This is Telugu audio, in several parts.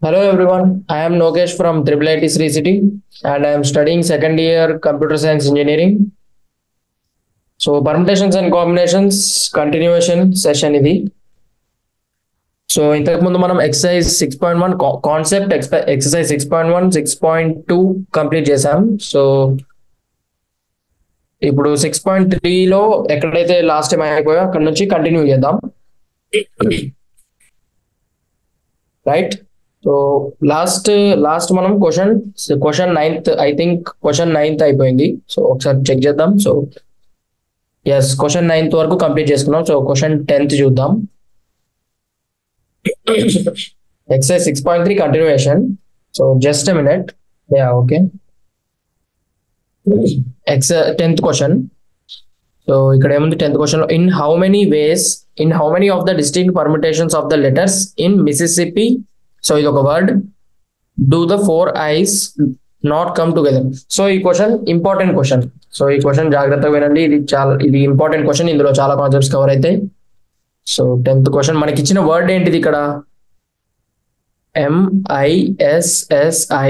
Hello everyone, I am Nokesh from Triple IT Sri City and I am studying second year computer science engineering. So permutations and combinations continuation session ఇది సో ఇంతకుముందు మనం exercise six point one concept exercise six point one six point two complete చేసాం సో ఇప్పుడు సిక్స్ పాయింట్ త్రీలో ఎక్కడైతే లాస్ట్ టైం అయిపోయా అక్కడ నుంచి కంటిన్యూ చేద్దాం రైట్ సో లాస్ట్ లాస్ట్ మనం question question ninth I think question ninth అయిపోయింది సో ఒకసారి చెక్ చేద్దాం సో ఎస్ క్వశ్చన్ నైన్త్ వరకు కంప్లీట్ చేసుకున్నాం సో క్వశ్చన్ టెన్త్ చూద్దాం exercise six point three continuation so just a minute yeah okay ex tenth question so ఇక్కడ ఏముంది tenth question in how many ways in how many of the distinct permutations of the letters in Mississippi so ఇది ఒక word do the four I's not come together so ఈ క్వశ్చన్ ఇంపార్టెంట్ క్వశ్చన్ సో ఈ క్వశ్చన్ జాగ్రత్తగా వినండి ఇది చాలా ఇది ఇంపార్టెంట్ క్వశ్చన్ ఇందులో చాలా కాన్సెప్ట్స్ కవర్ అవుతాయి సో టెన్త్ క్వశ్చన్ మనకి ఇచ్చిన వర్డ్ ఏంటిది ఇక్కడ ఎంఐఎస్ఎస్ఐ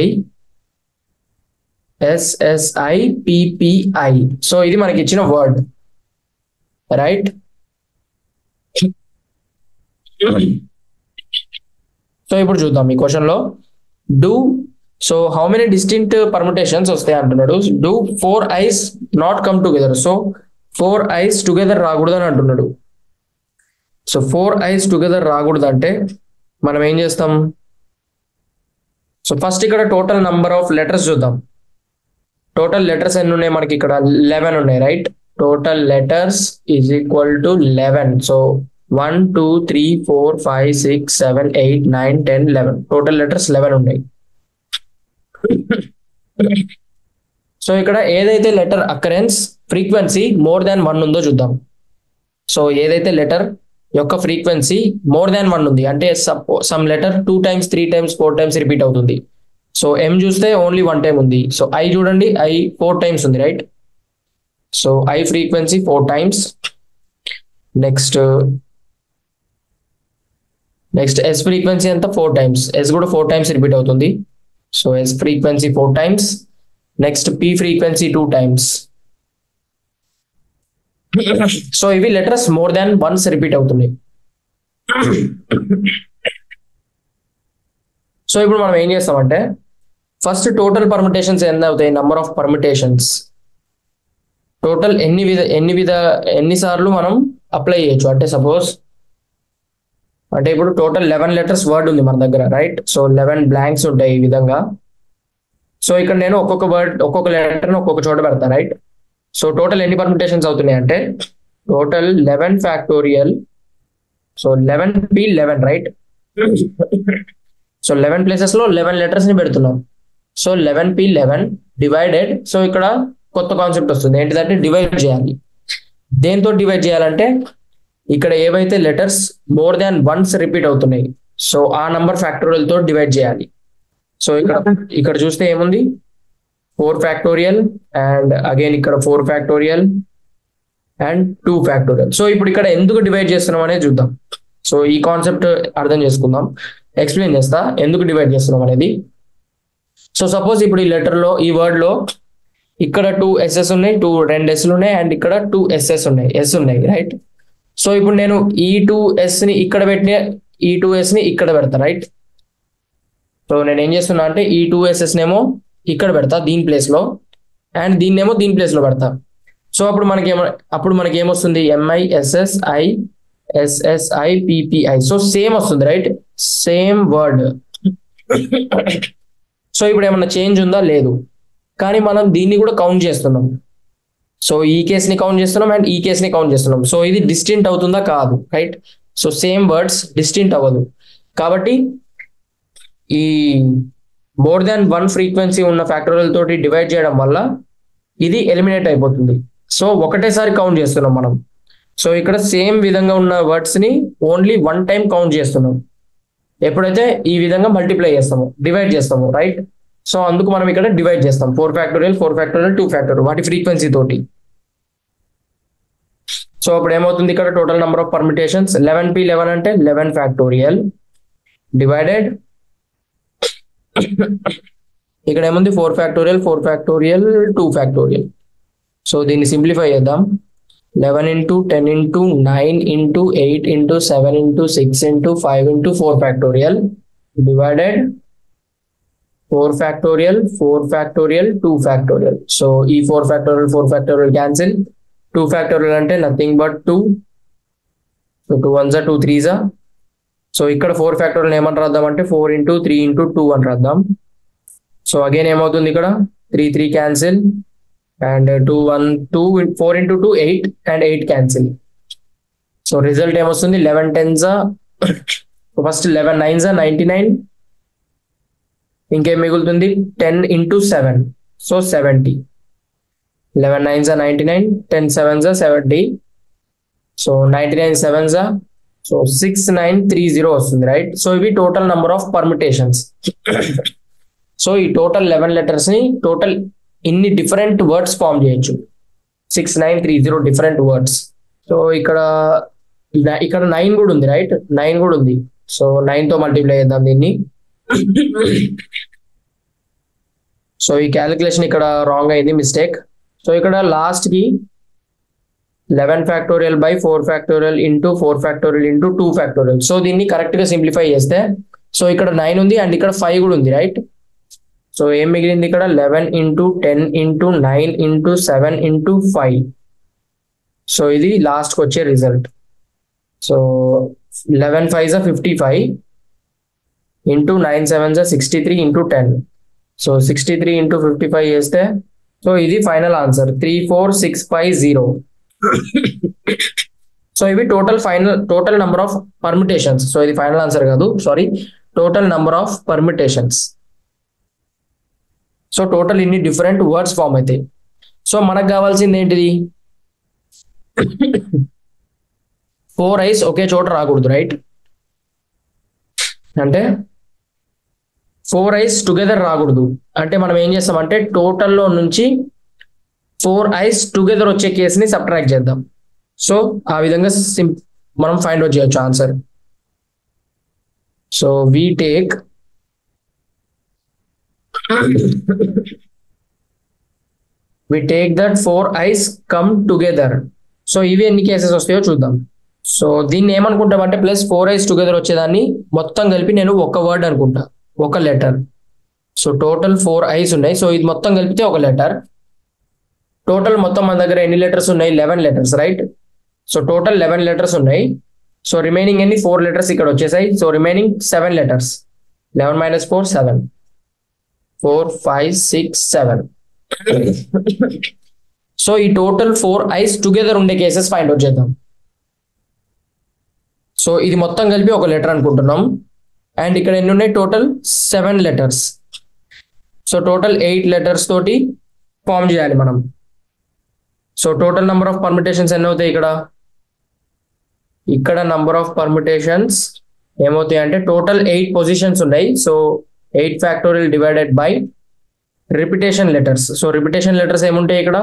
ఎస్ఎస్ఐ పిపిఐ సో ఇది మనకి ఇచ్చిన వర్డ్ రైట్ సో ఇప్పుడు చూద్దాం ఈ క్వశ్చన్ లో do so how many distinct permutations వస్తాయి అంటున్నాడు do four I's not come together so four I's together రాకూడదు అని అంటున్నాడు సో ఫోర్ ఐస్ టుగెదర్ రాకూడదు అంటే మనం ఏం చేస్తాం సో ఫస్ట్ ఇక్కడ టోటల్ నంబర్ ఆఫ్ లెటర్స్ చూద్దాం టోటల్ లెటర్స్ ఎన్ని ఉన్నాయి మనకి ఇక్కడ లెవెన్ ఉన్నాయి right total letters is equal to eleven so one two three four five six seven eight nine ten eleven total letters eleven ఉన్నాయి సో ఇక్కడ ఏదైతే letter occurrence frequency more than one ఉందో చూద్దాం సో ఏదైతే లెటర్ యొక్క ఫ్రీక్వెన్సీ మోర్ దాన్ వన్ ఉంది అంటే some letter two times three times four times repeat అవుతుంది సో ఎం చూస్తే ఓన్లీ వన్ టైం ఉంది సో ఐ చూడండి ఐ ఫోర్ టైమ్స్ ఉంది right so I frequency four times next next S frequency అంతా ఫోర్ టైమ్స్ ఎస్ కూడా ఫోర్ టైమ్స్ రిపీట్ అవుతుంది so S frequency four times next P frequency two times so ఇవి letters more than once repeat అవుతున్నాయి సో ఇప్పుడు మనం ఏం చేస్తామంటే ఫస్ట్ టోటల్ పర్మిటేషన్స్ ఎన్ని అవుతాయి నంబర్ ఆఫ్ పర్మిటేషన్స్ టోటల్ ఎన్ని విధ ఎన్ని విధ ఎన్నిసార్లు మనం అప్లై చేయొచ్చు అంటే సపోజ్ అంటే ఇప్పుడు టోటల్ లెవెన్ లెటర్స్ వర్డ్ ఉంది మన దగ్గర రైట్ సో లెవెన్ బ్లాంక్స్ ఉంటాయి ఈ విధంగా సో ఇక్కడ నేను ఒక్కొక్క వర్డ్ ఒక్కొక్క లెటర్ని ఒక్కొక్క చోట పెడతా రైట్ సో టోటల్ ఎన్ని పర్మిటేషన్స్ అవుతున్నాయి అంటే total eleven factorial so eleven P eleven right so eleven places లో లెవెన్ లెటర్స్ ని పెడుతున్నాం so eleven P eleven divided so ఇక్కడ కొత్త కాన్సెప్ట్ వస్తుంది ఏంటిదంటే డివైడ్ చేయాలి దేంతో డివైడ్ చేయాలంటే ఇక్కడ ఏవైతే letters more than once repeat అవుతున్నాయి సో ఆ నంబర్ ఫ్యాక్టోరియల్ తో డివైడ్ చేయాలి సో ఇక్కడ ఇక్కడ చూస్తే ఏముంది ఫోర్ ఫ్యాక్టోరియల్ అండ్ అగైన్ ఇక్కడ four factorial and two factorial so ఇప్పుడు ఇక్కడ ఎందుకు డివైడ్ చేస్తున్నాం అనేది చూద్దాం సో ఈ కాన్సెప్ట్ అర్థం చేసుకుందాం ఎక్స్ప్లెయిన్ చేస్తా ఎందుకు డివైడ్ చేస్తున్నాం అనేది సో సపోజ్ ఇప్పుడు ఈ లెటర్ లో ఈ వర్డ్ లో ఇక్కడ టూ ఎస్ఎస్ ఉన్నాయి టూ రెండు ఎస్లు ఉన్నాయి అండ్ ఇక్కడ టూ ఎస్ఎస్ ఉన్నాయి ఎస్ ఉన్నాయి రైట్ సో ఇప్పుడు నేను ఈ టూ ఎస్ ని ఇక్కడ పెట్టిన ఈ టూ ఎస్ ని ఇక్కడ పెడతా రైట్ సో నేను ఏం చేస్తున్నా అంటే ఈ టూ ఎస్ఎస్ నేమో ఇక్కడ పెడతా దీని ప్లేస్ లో అండ్ దీన్నేమో దీని ప్లేస్ లో పెడతా సో అప్పుడు మనకి ఏమో అప్పుడు మనకి ఏమొస్తుంది M I S S I S S I P P I so same వస్తుంది రైట్ సేమ్ వర్డ్ సో ఇప్పుడు ఏమన్నా చేంజ్ ఉందా లేదు కానీ మనం దీన్ని కూడా కౌంట్ చేస్తున్నాం సో ఈ కేసుని కౌంట్ చేస్తున్నాం అండ్ ఈ కేసుని కౌంట్ చేస్తున్నాం సో ఇది డిస్టింట్ అవుతుందా కాదు right so same words distinct అవ్వదు కాబట్టి ఈ మోర్ దాన్ వన్ ఫ్రీక్వెన్సీ ఉన్న ఫ్యాక్టోరియల్ తోటి డివైడ్ చేయడం వల్ల ఇది ఎలిమినేట్ అయిపోతుంది సో ఒకటేసారి కౌంట్ చేస్తున్నాం మనం సో ఇక్కడ సేమ్ విధంగా ఉన్న వర్డ్స్ ని ఓన్లీ వన్ టైం కౌంట్ చేస్తున్నాం ఎప్పుడైతే ఈ విధంగా మల్టిప్లై చేస్తాము డివైడ్ చేస్తాము రైట్ సో అందుకు మనం ఇక్కడ డివైడ్ చేస్తాం four factorial four factorial two factorial వాటి ఫ్రీక్వెన్సీ తోటి సో అప్పుడు ఏమవుతుంది ఇక్కడ total number of permutations eleven P eleven అంటే లెవెన్ ఫ్యాక్టోరియల్ డివైడెడ్ ఇక్కడ ఏముంది four factorial four factorial two factorial so దీన్ని సింప్లిఫై చేద్దాం eleven into ten into nine into eight into seven into six into five into four factorial divided four factorial four factorial two factorial so ఈ four factorial four factorial cancel two factorial అంటే nothing but two so two one జా టూ త్రీ జా సో ఇక్కడ ఫోర్ ఫ్యాక్టోరియల్ ఏమని రాద్దాం అంటే four into three into two అని రాద్దాం సో అగైన్ ఏమవుతుంది ఇక్కడ three three cancel and two one two four into two eight and eight cancel so result ఏమొస్తుంది లెవెన్ టెన్జా ఫస్ట్ లెవెన్ నైన్జా నైన్టీ నైన్ ఇంకేం మిగులుతుంది ten into seven so seventy eleven నైన్జా నైన్టీ నైన్ టెన్ సెవెన్జా సెవెంటీ సో నైన్టీ నైన్ సెవెన్జా so six nine three zero వస్తుంది రైట్ సో ఇవి total number of permutations so ఈ టోటల్ లెవెన్ లెటర్స్ ని టోటల్ ఇన్ని డిఫరెంట్ వర్డ్స్ ఫామ్ చేయొచ్చు six nine three zero different words so ఇక్కడ ఇక్కడ నైన్ కూడా ఉంది రైట్ నైన్ కూడా ఉంది సో నైన్ తో మల్టిప్లై చేద్దాం దీన్ని సో ఈ క్యాలిక్యులేషన్ ఇక్కడ రాంగ్ అయింది మిస్టేక్ సో ఇక్కడ లాస్ట్ కి eleven factorial by four factorial into four factorial into two factorial so దీన్ని కరెక్ట్ గా సింప్లిఫై చేస్తే సో ఇక్కడ నైన్ ఉంది అండ్ ఇక్కడ ఫైవ్ కూడా ఉంది రైట్ సో ఏం మిగిలింది ఇక్కడ eleven into ten into nine into seven into five so ఇది లాస్ట్కి వచ్చే రిజల్ట్ సో లెవెన్ ఫైవ్ జా fifty five into nine seven జా sixty three into ten so sixty three into fifty five చేస్తే సో ఇది final answer three four six five zero so ఇవి total final total number of permutations so ఇది ఫైనల్ ఆన్సర్ కాదు sorry total number of permutations so total ఇన్ని డిఫరెంట్ వర్డ్స్ ఫామ్ అవుతాయి సో మనకు కావాల్సింది ఏంటిది ఫోర్ ఐస్ ఒకే చోట రాకూడదు రైట్ అంటే ఫోర్ ఐస్ టుగెదర్ రాకూడదు అంటే మనం ఏం చేస్తామంటే టోటల్లో నుంచి ఫోర్ ఐస్ టుగెదర్ వచ్చే కేసుని సబ్ట్రాక్ట్ చేద్దాం సో ఆ విధంగా సిం మనం ఫైండ్ అవుట్ చేయొచ్చు answer so we take we take that four I's come together so ఇవి ఎన్ని కేసెస్ వస్తాయో చూద్దాం సో దీన్ని ఏమనుకుంటామంటే ప్లస్ ఫోర్ ఐస్ టుగెదర్ వచ్చేదాన్ని మొత్తం కలిపి నేను ఒక వర్డ్ అనుకుంటా ఒక letter so total four I's ఉన్నాయి సో ఇది మొత్తం కలిపితే ఒక లెటర్ టోటల్ మొత్తం మన దగ్గర ఎన్ని లెటర్స్ ఉన్నాయి eleven letters right so total eleven letters ఉన్నాయి సో రిమైనింగ్ ఎన్ని ఫోర్ లెటర్స్ ఇక్కడ వచ్చేసాయి so remaining seven letters eleven minus four seven four five six seven so ఈ టోటల్ ఫోర్ ఐస్ టుగెదర్ ఉండే కేసెస్ ఫైండ్ అవుట్ చేద్దాం సో ఇది మొత్తం కలిపి ఒక లెటర్ అనుకుంటున్నాం అండ్ ఇక్కడ ఎన్ని ఉన్నాయి total seven letters so total eight letters తోటి ఫామ్ చేయాలి మనం so total number of permutations ఎన్ని అవుతాయి ఇక్కడ ఇక్కడ నంబర్ ఆఫ్ పర్మిటేషన్స్ ఏమవుతాయి అంటే టోటల్ ఎయిట్ పొజిషన్స్ ఉన్నాయి so eight factorial divided by repetition letters so repetition letters ఏముంటాయి ఇక్కడ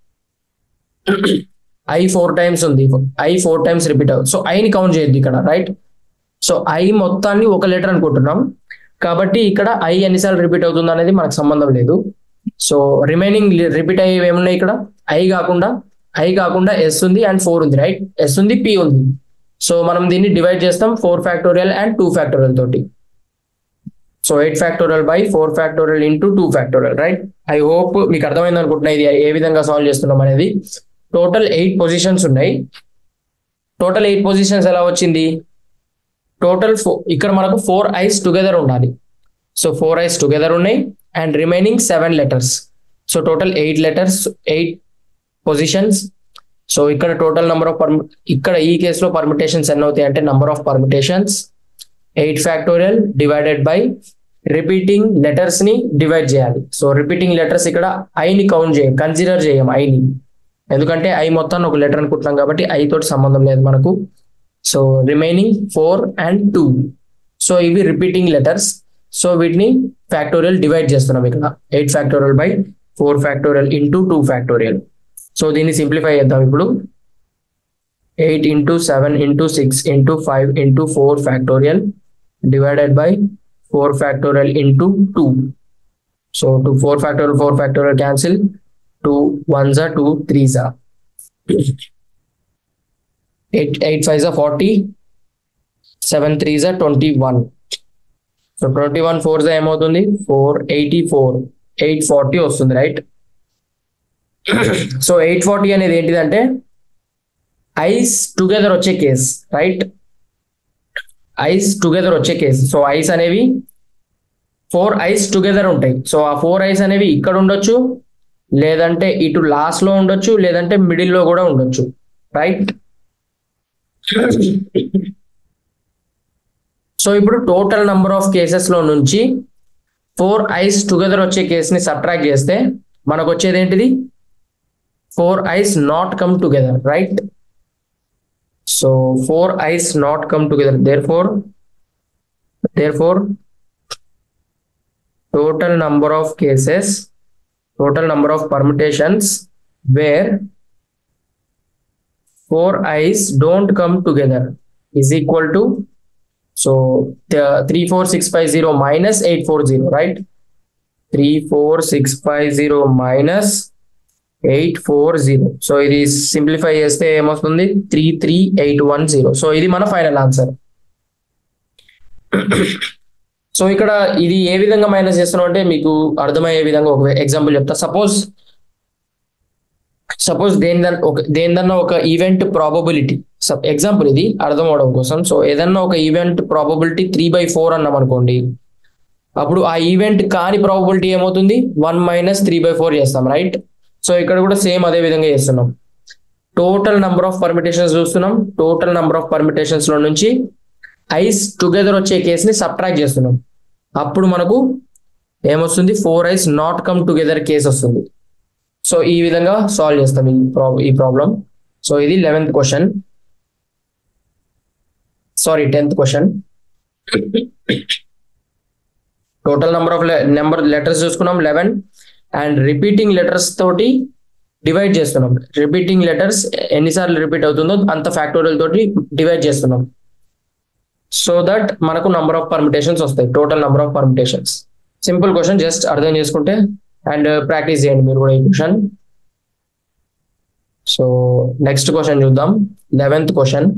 ఐ ఫోర్ టైమ్స్ ఉంది ఐ ఫోర్ టైమ్స్ రిపీట్ అవుతుంది సో ఐని కౌంట్ చేయొద్దు ఇక్కడ రైట్ సో ఐ మొత్తాన్ని ఒక లెటర్ అనుకుంటున్నాం కాబట్టి ఇక్కడ ఐ ఎన్నిసార్లు రిపీట్ అవుతుంది అనేది మనకు సంబంధం లేదు సో రిమైనింగ్ రిపీట్ అయ్యేవి ఏమున్నాయి ఇక్కడ ఐ కాకుండా ఐ కాకుండా ఎస్ ఉంది అండ్ ఫోర్ ఉంది రైట్ ఎస్ ఉంది పి ఉంది సో మనం దీన్ని డివైడ్ చేస్తాం four factorial and two factorial తోటి so eight factorial by four factorial into two factorial right I hope మీకు అర్థమైంది అనుకుంటున్నా ఇది ఏ విధంగా సాల్వ్ చేస్తున్నాం అనేది టోటల్ ఎయిట్ పొజిషన్స్ ఉన్నాయి టోటల్ ఎయిట్ పొజిషన్స్ ఎలా వచ్చింది టోటల్ ఇక్కడ మనకు ఫోర్ ఐస్ టుగెదర్ ఉండాలి సో ఫోర్ ఐస్ టుగెదర్ ఉన్నాయి and remaining seven letters so total eight letters eight positions so ఇక్కడ టోటల్ నెంబర్ ఆఫ్ పర్మి ఇక్కడ ఈ కేసులో పర్మిటేషన్స్ ఎన్ని అవుతాయి అంటే number of permutations eight factorial divided by repeating letters ని డివైడ్ చేయాలి సో రిపీటింగ్ లెటర్స్ ఇక్కడ ఐని కౌంట్ చేయం కన్సిడర్ చేయం ఐని ఎందుకంటే ఐ మొత్తాన్ని ఒక లెటర్ అనుకుంటున్నాం కాబట్టి ఐ తోటి సంబంధం లేదు మనకు so remaining four and two so ఇవి రిపీటింగ్ లెటర్స్ సో వీటిని ఫ్యాక్టోరియల్ డివైడ్ చేస్తున్నాం ఇక్కడ eight factorial by four factorial into two factorial so దీన్ని సింప్లిఫై చేద్దాం ఇప్పుడు eight into seven into six into five into four factorial divided by four factorial into two so two four factorial four factorial cancel two one జా టూ త్రీ జా ఎయిట్ ఎయిట్ ఫైవ్ జా ఫార్టీ సెవెన్ త్రీ జా twenty one so twenty one four జా ఏమవుతుంది four eighty four eight forty వస్తుంది రైట్ సో ఎయిట్ ఫార్టీ అనేది ఏంటిదంటే ఐస్ టుగెదర్ వచ్చే కేస్ రైట్ ఐస్ టుగెదర్ వచ్చే కేసు సో ఐస్ అనేవి ఫోర్ ఐస్ టుగెదర్ ఉంటాయి సో ఆ ఫోర్ ఐస్ అనేవి ఇక్కడ ఉండొచ్చు లేదంటే ఇటు లాస్ట్ లో ఉండొచ్చు లేదంటే మిడిల్ లో కూడా ఉండొచ్చు రైట్ సో ఇప్పుడు టోటల్ నంబర్ ఆఫ్ కేసెస్ లో నుంచి ఫోర్ ఐస్ టుగెదర్ వచ్చే కేసుని సబ్ట్రాక్ట్ చేస్తే మనకు వచ్చేది ఏంటిది four I's not come together right so four eyes not come together. Therefore, therefore, total number of cases, total number of permutations where four eyes don't come together is equal to so the three four six five zero minus eight four zero, right? Three four six five zero minus eight four zero so ఇది సింప్లిఫై చేస్తే ఏమొస్తుంది three three eight one zero so ఇది మన ఫైనల్ ఆన్సర్ సో ఇక్కడ ఇది ఏ విధంగా మైనస్ చేస్తున్నాం అంటే మీకు అర్థమయ్యే విధంగా ఒక ఎగ్జాంపుల్ చెప్తా సపోజ్ సపోజ్ దేని ఒక దేనిదన్నా ఒక ఈవెంట్ ప్రాబబిలిటీ ఎగ్జాంపుల్ ఇది అర్థం అవడం కోసం సో ఏదన్నా ఒక event probability three by four అన్నాం అనుకోండి అప్పుడు ఆ ఈవెంట్ కాని ప్రాబబిలిటీ ఏమవుతుంది one minus three by four చేస్తాం రైట్ సో ఇక్కడ కూడా సేమ్ అదే విధంగా చేస్తున్నాం టోటల్ నంబర్ ఆఫ్ పర్మిటేషన్స్ చూస్తున్నాం టోటల్ నంబర్ ఆఫ్ పర్మిటేషన్స్ లో నుంచి ఐస్ టుగెదర్ వచ్చే కేసుని సబ్ట్రాక్ట్ చేస్తున్నాం అప్పుడు మనకు ఏమొస్తుంది four I's not come together case వస్తుంది సో ఈ విధంగా సాల్వ్ చేస్తాం ఈ ప్రాబ్ ఈ ప్రాబ్లం సో ఇది eleventh question sorry tenth question total number of number letters చూసుకున్నాం లెవెన్ అండ్ రిపీటింగ్ లెటర్స్ తోటి డివైడ్ చేస్తున్నాం రిపీటింగ్ లెటర్స్ ఎన్నిసార్లు రిపీట్ అవుతుందో అంత ఫ్యాక్టోరియల్ తోటి డివైడ్ చేస్తున్నాం సో దట్ మనకు నంబర్ ఆఫ్ పర్మిటేషన్స్ వస్తాయి total number of permutations simple question just అర్థం చేసుకుంటే అండ్ ప్రాక్టీస్ చేయండి మీరు కూడా ఈ క్వశ్చన్ సో నెక్స్ట్ క్వశ్చన్ చూద్దాం లెవెన్త్ క్వశ్చన్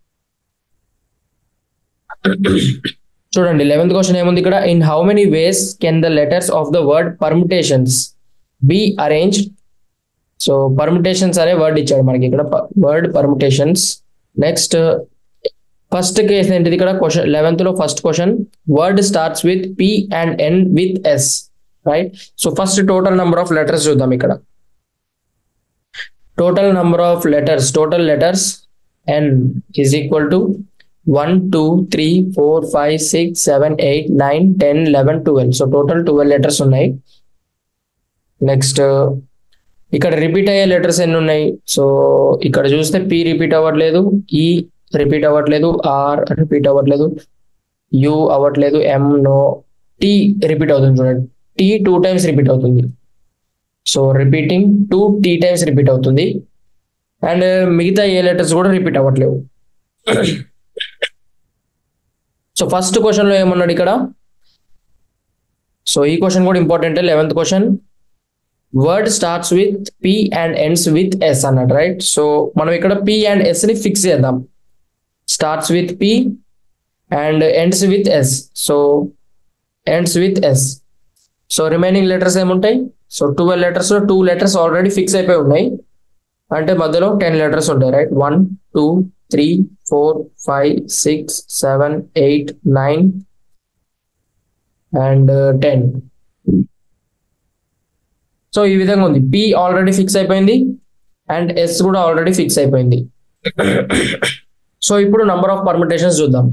చూడండి లెవెన్త్ క్వశ్చన్ ఏముంది ఇక్కడ in how many ways can the letters of the word permutations be arranged so permutations అనే వర్డ్ ఇచ్చాడు మనకి ఇక్కడ word permutations next first case ఏంటిది ఇక్కడ క్వశ్చన్ లెవెన్త్ లో first question word starts with P and end with S right so first total number of letters చూద్దాం ఇక్కడ total number of letters total letters N is equal to one two three four five six seven eight nine ten eleven twelve so total twelve letters ఉన్నాయి నెక్స్ట్ ఇక్కడ రిపీట్ అయ్యే లెటర్స్ ఎన్ని ఉన్నాయి సో ఇక్కడ చూస్తే పి రిపీట్ అవ్వట్లేదు ఈ రిపీట్ అవ్వట్లేదు ఆర్ రిపీట్ అవ్వట్లేదు యు అవ్వట్లేదు ఎం నో టీ రిపీట్ అవుతుంది చూడండి టీ టూ టైమ్స్ రిపీట్ అవుతుంది so repeating two T times repeat అవుతుంది అండ్ మిగతా ఏ లెటర్స్ కూడా రిపీట్ అవ్వట్లేవు సో ఫస్ట్ క్వశ్చన్ లో ఏమన్నాడు ఇక్కడ సో ఈ క్వశ్చన్ కూడా important eleventh question word starts with P and ends with S అన్నట్టు రైట్ సో మనం ఇక్కడ పి అండ్ ఎస్ ని ఫిక్స్ చేద్దాం starts with P and ends with S so ends with S so remaining letters ఏముంటాయి సో ట్వెల్వ్ లెటర్స్ లో టూ లెటర్స్ ఆల్రెడీ ఫిక్స్ అయిపోయి ఉన్నాయి అంటే మధ్యలో టెన్ లెటర్స్ ఉంటాయి right one two three four five six seven eight nine and ten so ఈ విధంగా ఉంది పి ఆల్రెడీ ఫిక్స్ అయిపోయింది అండ్ ఎస్ కూడా ఆల్రెడీ ఫిక్స్ అయిపోయింది సో ఇప్పుడు నంబర్ ఆఫ్ పర్మిటేషన్స్ చూద్దాం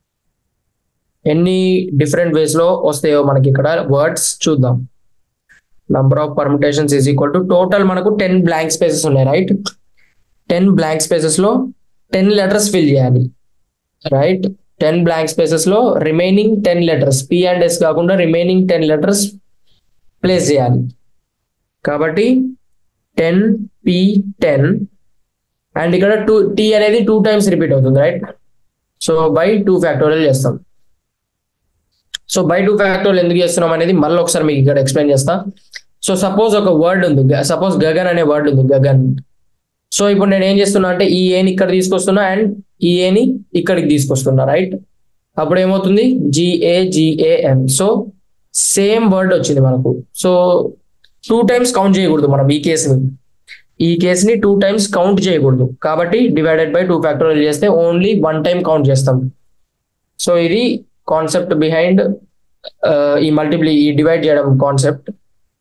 ఎన్ని డిఫరెంట్ వేస్ లో వస్తాయో మనకి ఇక్కడ వర్డ్స్ చూద్దాం number of permutations is equal to total మనకు టెన్ బ్లాంక్ స్పేసెస్ ఉన్నాయి రైట్ టెన్ బ్లాంక్ స్పేసెస్ లో టెన్ లెటర్స్ ఫిల్ చేయాలి రైట్ టెన్ బ్లాంక్ స్పేసెస్ లో remaining ten letters P and S కాకుండా రిమైనింగ్ టెన్ లెటర్స్ ప్లేస్ చేయాలి కాబట్టి టెన్ పి టెన్ అండ్ ఇక్కడ టూ టీ అనేది టూ టైమ్స్ రిపీట్ అవుతుంది right so by two factorial చేస్తాం సో బై టూ ఫ్యాక్టోరియల్ ఎందుకు చేస్తున్నాం అనేది మళ్ళీ ఒకసారి మీకు ఇక్కడ ఎక్స్ప్లెయిన్ చేస్తా సో సపోజ్ ఒక వర్డ్ ఉంది సపోజ్ గగన్ అనే వర్డ్ ఉంది గగన్ సో ఇప్పుడు నేను ఏం చేస్తున్నా అంటే ఈ ఏని ఇక్కడ తీసుకొస్తున్నా అండ్ ఈ ఏని ఇక్కడికి తీసుకొస్తున్నా రైట్ అప్పుడు ఏమవుతుంది G A G A N so same word వచ్చింది మనకు సో టూ టైమ్స్ కౌంట్ చేయకూడదు మనం ఈ కేసుని ఈ కేసుని టూ టైమ్స్ కౌంట్ చేయకూడదు కాబట్టి డివైడెడ్ బై టూ ఫ్యాక్టోరియల్ చేస్తే ఓన్లీ వన్ టైం కౌంట్ చేస్తాం సో ఇది కాన్సెప్ట్ బిహైండ్ ఈ మల్టిప్లీ ఈ డివైడ్ చేయడం concept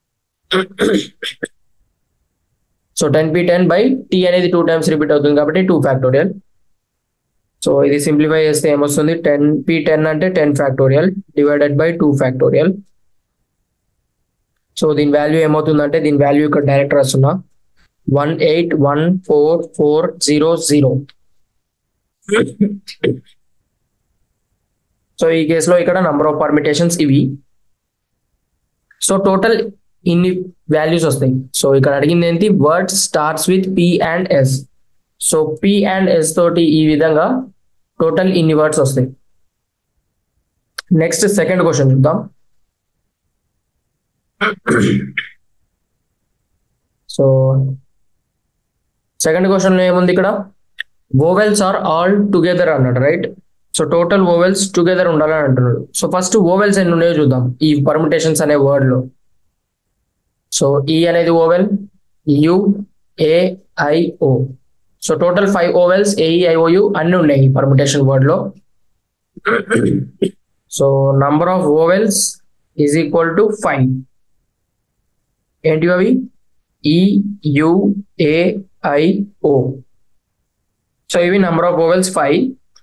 so ten P ten by T అనేది టూ టైమ్స్ రిపీట్ అవుతుంది కాబట్టి టూ ఫ్యాక్టోరియల్ సో ఇది సింప్లిఫై చేస్తే ఏమొస్తుంది టెన్ పి టెన్ అంటే ten factorial divided by two factorial so దీని వాల్యూ ఏమవుతుందంటే దీని వాల్యూ ఇక్కడ డైరెక్ట్ రాస్తున్నా one eight one four four zero zero so ఈ కేసులో ఇక్కడ నంబర్ ఆఫ్ పర్మిటేషన్స్ ఇవి సో టోటల్ ఇన్ని వాల్యూస్ వస్తాయి సో ఇక్కడ అడిగింది ఏంటి word starts with P and S so P and S తోటి ఈ విధంగా టోటల్ ఇన్ని వర్డ్స్ వస్తాయి నెక్స్ట్ సెకండ్ క్వశ్చన్ చూద్దాం సో సెకండ్ క్వశ్చన్ లో ఏముంది ఇక్కడ ఓవెల్స్ ఆర్ ఆల్ టుగెదర్ అన్నాడు right so total vowels together ఉండాలని అంటున్నాడు సో ఫస్ట్ ఓవెల్స్ ఎన్ని ఉన్నాయో చూద్దాం ఈ పర్మిటేషన్స్ అనే వర్డ్ లో సో ఈ అనేది vowel U A I O so total five vowels A E I O U అన్ని ఉన్నాయి ఈ పర్మిటేషన్ వర్డ్ లో so number of vowels is equal to five ఏంటి అవి E U A I O so ఇవి number of vowels five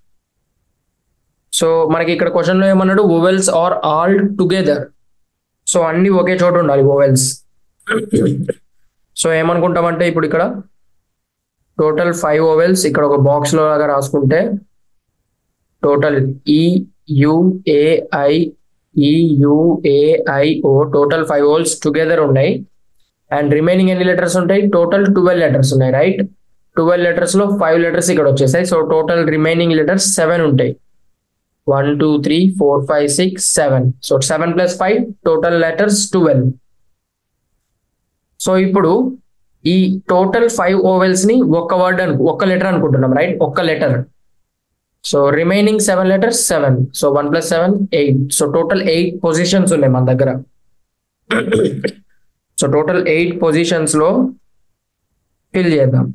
so మనకి ఇక్కడ క్వశ్చన్ లో ఏమన్నాడు vowels are all together so అన్ని ఒకే చోట ఉండాలి ఓవెల్స్ సో ఏమనుకుంటామంటే ఇప్పుడు ఇక్కడ టోటల్ ఫైవ్ ఓవెల్స్ ఇక్కడ ఒక బాక్స్ లో లాగా రాసుకుంటే total E U A I E U A I O total five vowels together ఉన్నాయి అండ్ రిమైనింగ్ ఎన్ని లెటర్స్ ఉంటాయి టోటల్ ట్వెల్వ్ లెటర్స్ ఉన్నాయి రైట్ ట్వెల్వ్ లెటర్స్ లో ఫైవ్ లెటర్స్ ఇక్కడ వచ్చేసాయి so total remaining letters seven ఉంటాయి one two three four five six seven so seven plus five total letters twelve so ఇప్పుడు ఈ టోటల్ ఫైవ్ ఓవెల్స్ ని ఒక్క వర్డ్ అను ఒక్క లెటర్ అనుకుంటున్నాం రైట్ ఒక్క letter so remaining seven letters seven so one plus seven eight so total eight positions ఉన్నాయి మన దగ్గర సో టోటల్ ఎయిట్ పొజిషన్స్ లో ఫిల్ చేద్దాం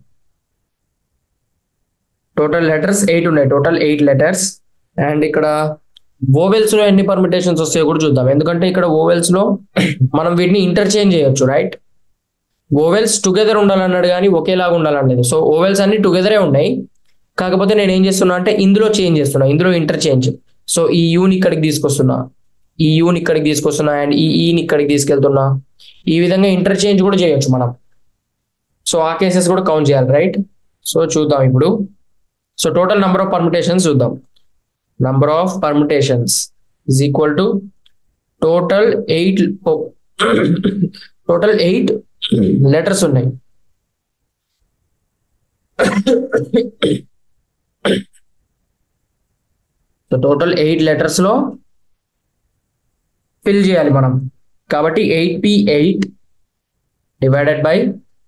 టోటల్ లెటర్స్ ఎయిట్ ఉన్నాయి టోటల్ ఎయిట్ లెటర్స్ అండ్ ఇక్కడ ఓవెల్స్ లో ఎన్ని పర్మిటేషన్స్ వస్తాయో కూడా చూద్దాం ఎందుకంటే ఇక్కడ ఓవెల్స్ లో మనం వీటిని ఇంటర్చేంజ్ చేయొచ్చు రైట్ ఓవెల్స్ టుగెదర్ ఉండాలన్నాడు కానీ ఒకేలాగా ఉండాలనేది సో ఓవెల్స్ అన్ని టుగెదరే ఉన్నాయి కాకపోతే నేను ఏం చేస్తున్నా అంటే ఇందులో చేంజ్ చేస్తున్నా ఇందులో ఇంటర్చేంజ్ సో ఈ యూని ఇక్కడికి తీసుకొస్తున్నా ఈ యూని ఇక్కడికి తీసుకొస్తున్నా అండ్ ఈ ఈని ఇక్కడికి తీసుకెళ్తున్నా ఈ విధంగా ఇంటర్చేంజ్ కూడా చేయొచ్చు మనం సో ఆ కేసెస్ కూడా కౌంట్ చేయాలి రైట్ సో చూద్దాం ఇప్పుడు so total number of permutations చూద్దాం number of permutations is equal to total eight total eight letters ఉన్నాయి సో టోటల్ ఎయిట్ లెటర్స్ లో ఫిల్ చేయాలి మనం కాబట్టి eight P eight divided by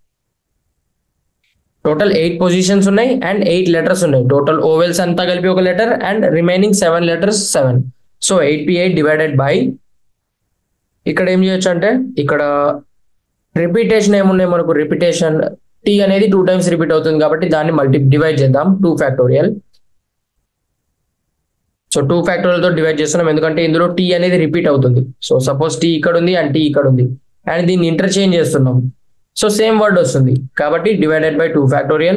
total eight positions ఉన్నాయి అండ్ ఎయిట్ లెటర్స్ ఉన్నాయి టోటల్ ఓవెల్స్ అంతా కలిపి ఒక letter and remaining seven letters seven so eight P eight divided by ఇక్కడ ఏం చేయొచ్చు అంటే ఇక్కడ రిపీటేషన్ ఏమున్నాయి మనకు రిపీటేషన్ టీ అనేది టూ టైమ్స్ రిపీట్ అవుతుంది కాబట్టి దాన్ని మల్టీ డివైడ్ చేద్దాం two factorial so two factorial తో డివైడ్ చేస్తున్నాం ఎందుకంటే ఇందులో టీ అనేది రిపీట్ అవుతుంది సో సపోజ్ టీ ఇక్కడ ఉంది అండ్ టీ ఇక్కడ ఉంది అండ్ దీన్ని ఇంటర్చేంజ్ చేస్తున్నాం సో సేమ్ వర్డ్ వస్తుంది కాబట్టి divided by two factorial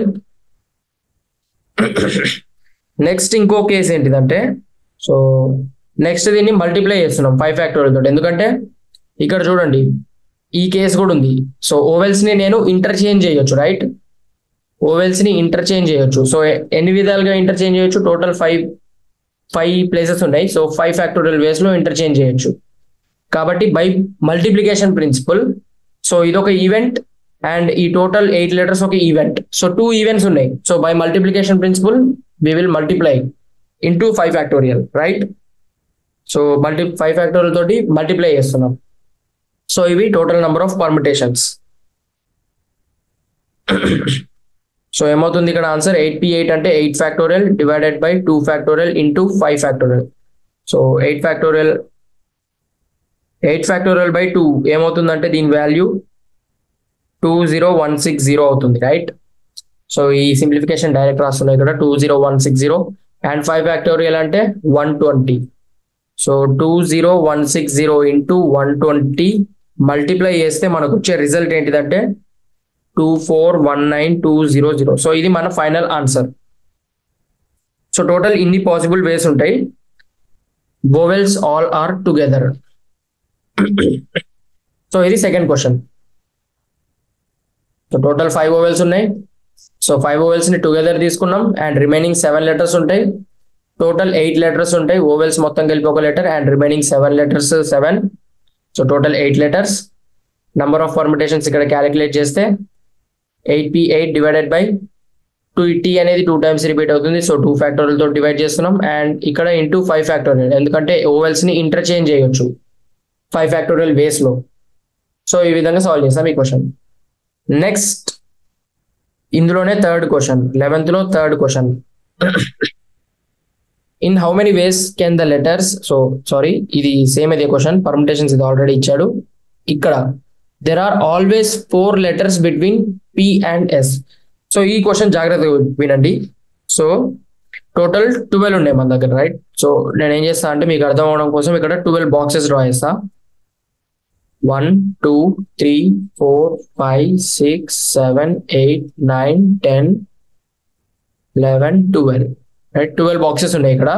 next ఇంకో కేసు ఏంటిదంటే సో నెక్స్ట్ దీన్ని మల్టిప్లై చేస్తున్నాం ఫైవ్ ఫ్యాక్టోరియల్ తోటి ఎందుకంటే ఇక్కడ చూడండి ఈ కేసు కూడా ఉంది సో ఓవెల్స్ ని నేను ఇంటర్చేంజ్ చేయొచ్చు రైట్ ఓవెల్స్ ని ఇంటర్చేంజ్ చేయొచ్చు సో ఎన్ని విధాలుగా ఇంటర్చేంజ్ చేయొచ్చు టోటల్ ఫైవ్ ఫైవ్ ప్లేసెస్ ఉన్నాయి సో ఫైవ్ ఫ్యాక్టోరియల్ వేస్ లో ఇంటర్చేంజ్ చేయొచ్చు కాబట్టి బై మల్టిప్లికేషన్ ప్రిన్సిపల్ సో ఇదొక ఈవెంట్ అండ్ ఈ టోటల్ ఎయిట్ లెటర్స్ ఒక ఈవెంట్ సో టూ ఈవెంట్స్ ఉన్నాయి so by multiplication principle we will multiply into five factorial right so multi five factorial తోటి మల్టిప్లై చేస్తున్నాం సో ఇవి total number of permutations so ఏమవుతుంది ఇక్కడ ఆన్సర్ ఎయిట్ పి ఎయిట్ అంటే eight factorial divided by two factorial into five factorial so eight factorial eight factorial by two ఏమవుతుందంటే దీని value two zero one six zero అవుతుంది రైట్ సో ఈ సింప్లిఫికేషన్ డైరెక్ట్ రాస్తున్నాయి ఇక్కడ two zero one six zero and five factorial అంటే one twenty so two zero one six zero into one twenty multiply చేస్తే మనకు వచ్చే రిజల్ట్ ఏంటిదంటే two four one nine two zero zero so ఇది మన ఫైనల్ ఆన్సర్ సో టోటల్ ఇన్ని పాసిబుల్ వేస్ ఉంటాయి vowels all are together so ఇది second question so total five vowels ఉన్నాయి సో ఫైవ్ ఓవెల్స్ ని టుగెదర్ తీసుకున్నాం అండ్ రిమైనింగ్ సెవెన్ లెటర్స్ ఉంటాయి టోటల్ ఎయిట్ లెటర్స్ ఉంటాయి ఓవెల్స్ మొత్తం కలిపి ఒక letter and remaining seven letters seven so total eight letters number of permutations ఇక్కడ క్యాలిక్యులేట్ చేస్తే eight P eight divided by two T అనేది టూ టైమ్స్ రిపీట్ అవుతుంది సో టూ ఫ్యాక్టోరియల్ తో డివైడ్ చేస్తున్నాం అండ్ ఇక్కడ ఇంటూ ఫైవ్ ఫ్యాక్టోరియల్ ఎందుకంటే ఓవెల్స్ ని ఇంటర్చేంజ్ చేయొచ్చు ఫైవ్ ఫ్యాక్టోరియల్ వేస్ లో సో ఈ విధంగా సాల్వ్ చేస్తాం ఈ క్వశ్చన్ నెక్స్ట్ ఇందులోనే థర్డ్ క్వశ్చన్ లెవెన్త్ లో third question in how many ways can the letters so sorry ఇది సేమ్ ఇదే క్వశ్చన్ పర్మిటేషన్స్ ఇది ఆల్రెడీ ఇచ్చాడు ఇక్కడ there are always four letters between P and S so ఈ క్వశ్చన్ జాగ్రత్తగా వినండి సో టోటల్ ట్వెల్వ్ ఉన్నాయి మన దగ్గర రైట్ సో నేను ఏం చేస్తా అంటే మీకు అర్థం అవడం కోసం ఇక్కడ ట్వెల్వ్ బాక్సెస్ డ్రా చేస్తా one two three four five six seven eight nine ten eleven twelve right twelve boxes ఉన్నాయి ఇక్కడ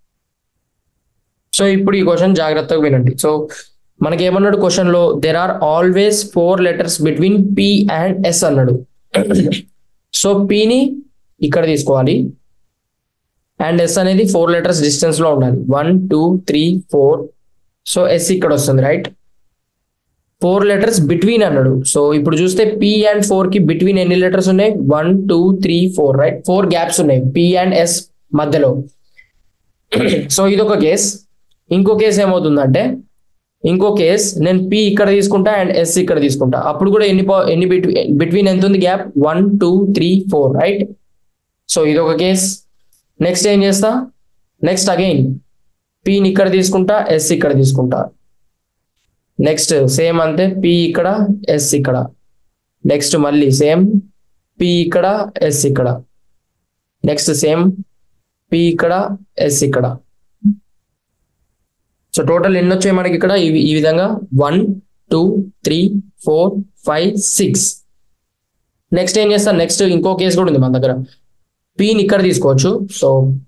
సో ఇప్పుడు ఈ క్వశ్చన్ జాగ్రత్తగా వినండి సో మనకి ఏమన్నాడు క్వశ్చన్ లో there are always four letters between P and S అన్నాడు సో పిని ఇక్కడ తీసుకోవాలి అండ్ ఎస్ అనేది ఫోర్ లెటర్స్ డిస్టెన్స్ లో ఉండాలి one two three four so S ఇక్కడ వస్తుంది రైట్ ఫోర్ లెటర్స్ బిట్వీన్ అన్నాడు సో ఇప్పుడు చూస్తే పి అండ్ ఫోర్ కి బిట్వీన్ ఎన్ని లెటర్స్ ఉన్నాయి one two three four right four gaps ఉన్నాయి పి అండ్ ఎస్ మధ్యలో సో ఇదొక కేస్ ఇంకో కేసు ఏమవుతుందంటే ఇంకో కేస్ నేను పి ఇక్కడ తీసుకుంటా అండ్ ఎస్ ఇక్కడ తీసుకుంటా అప్పుడు కూడా ఎన్ని పా- ఎన్ని బిట్వీన్ ఎంత ఉంది gap one two three four right so ఇదొక కేస్ నెక్స్ట్ ఏం చేస్తా నెక్స్ట్ అగైన్ పిని ఇక్కడ తీసుకుంటా ఎస్ ఇక్కడ తీసుకుంటా నెక్స్ట్ సేమ్ అంతే పి ఇక్కడ ఎస్ ఇక్కడ నెక్స్ట్ మళ్ళీ సేమ్ పి ఇక్కడ ఎస్ ఇక్కడ నెక్స్ట్ సేమ్ పి ఇక్కడ ఎస్ ఇక్కడ సో టోటల్ ఎన్ని వచ్చాయి మనకి ఇక్కడ ఇవి ఈ విధంగా one two three four five six next ఏం చేస్తాను నెక్స్ట్ ఇంకో కేసు కూడా ఉంది మన దగ్గర పిని ఇక్కడ తీసుకోవచ్చు సో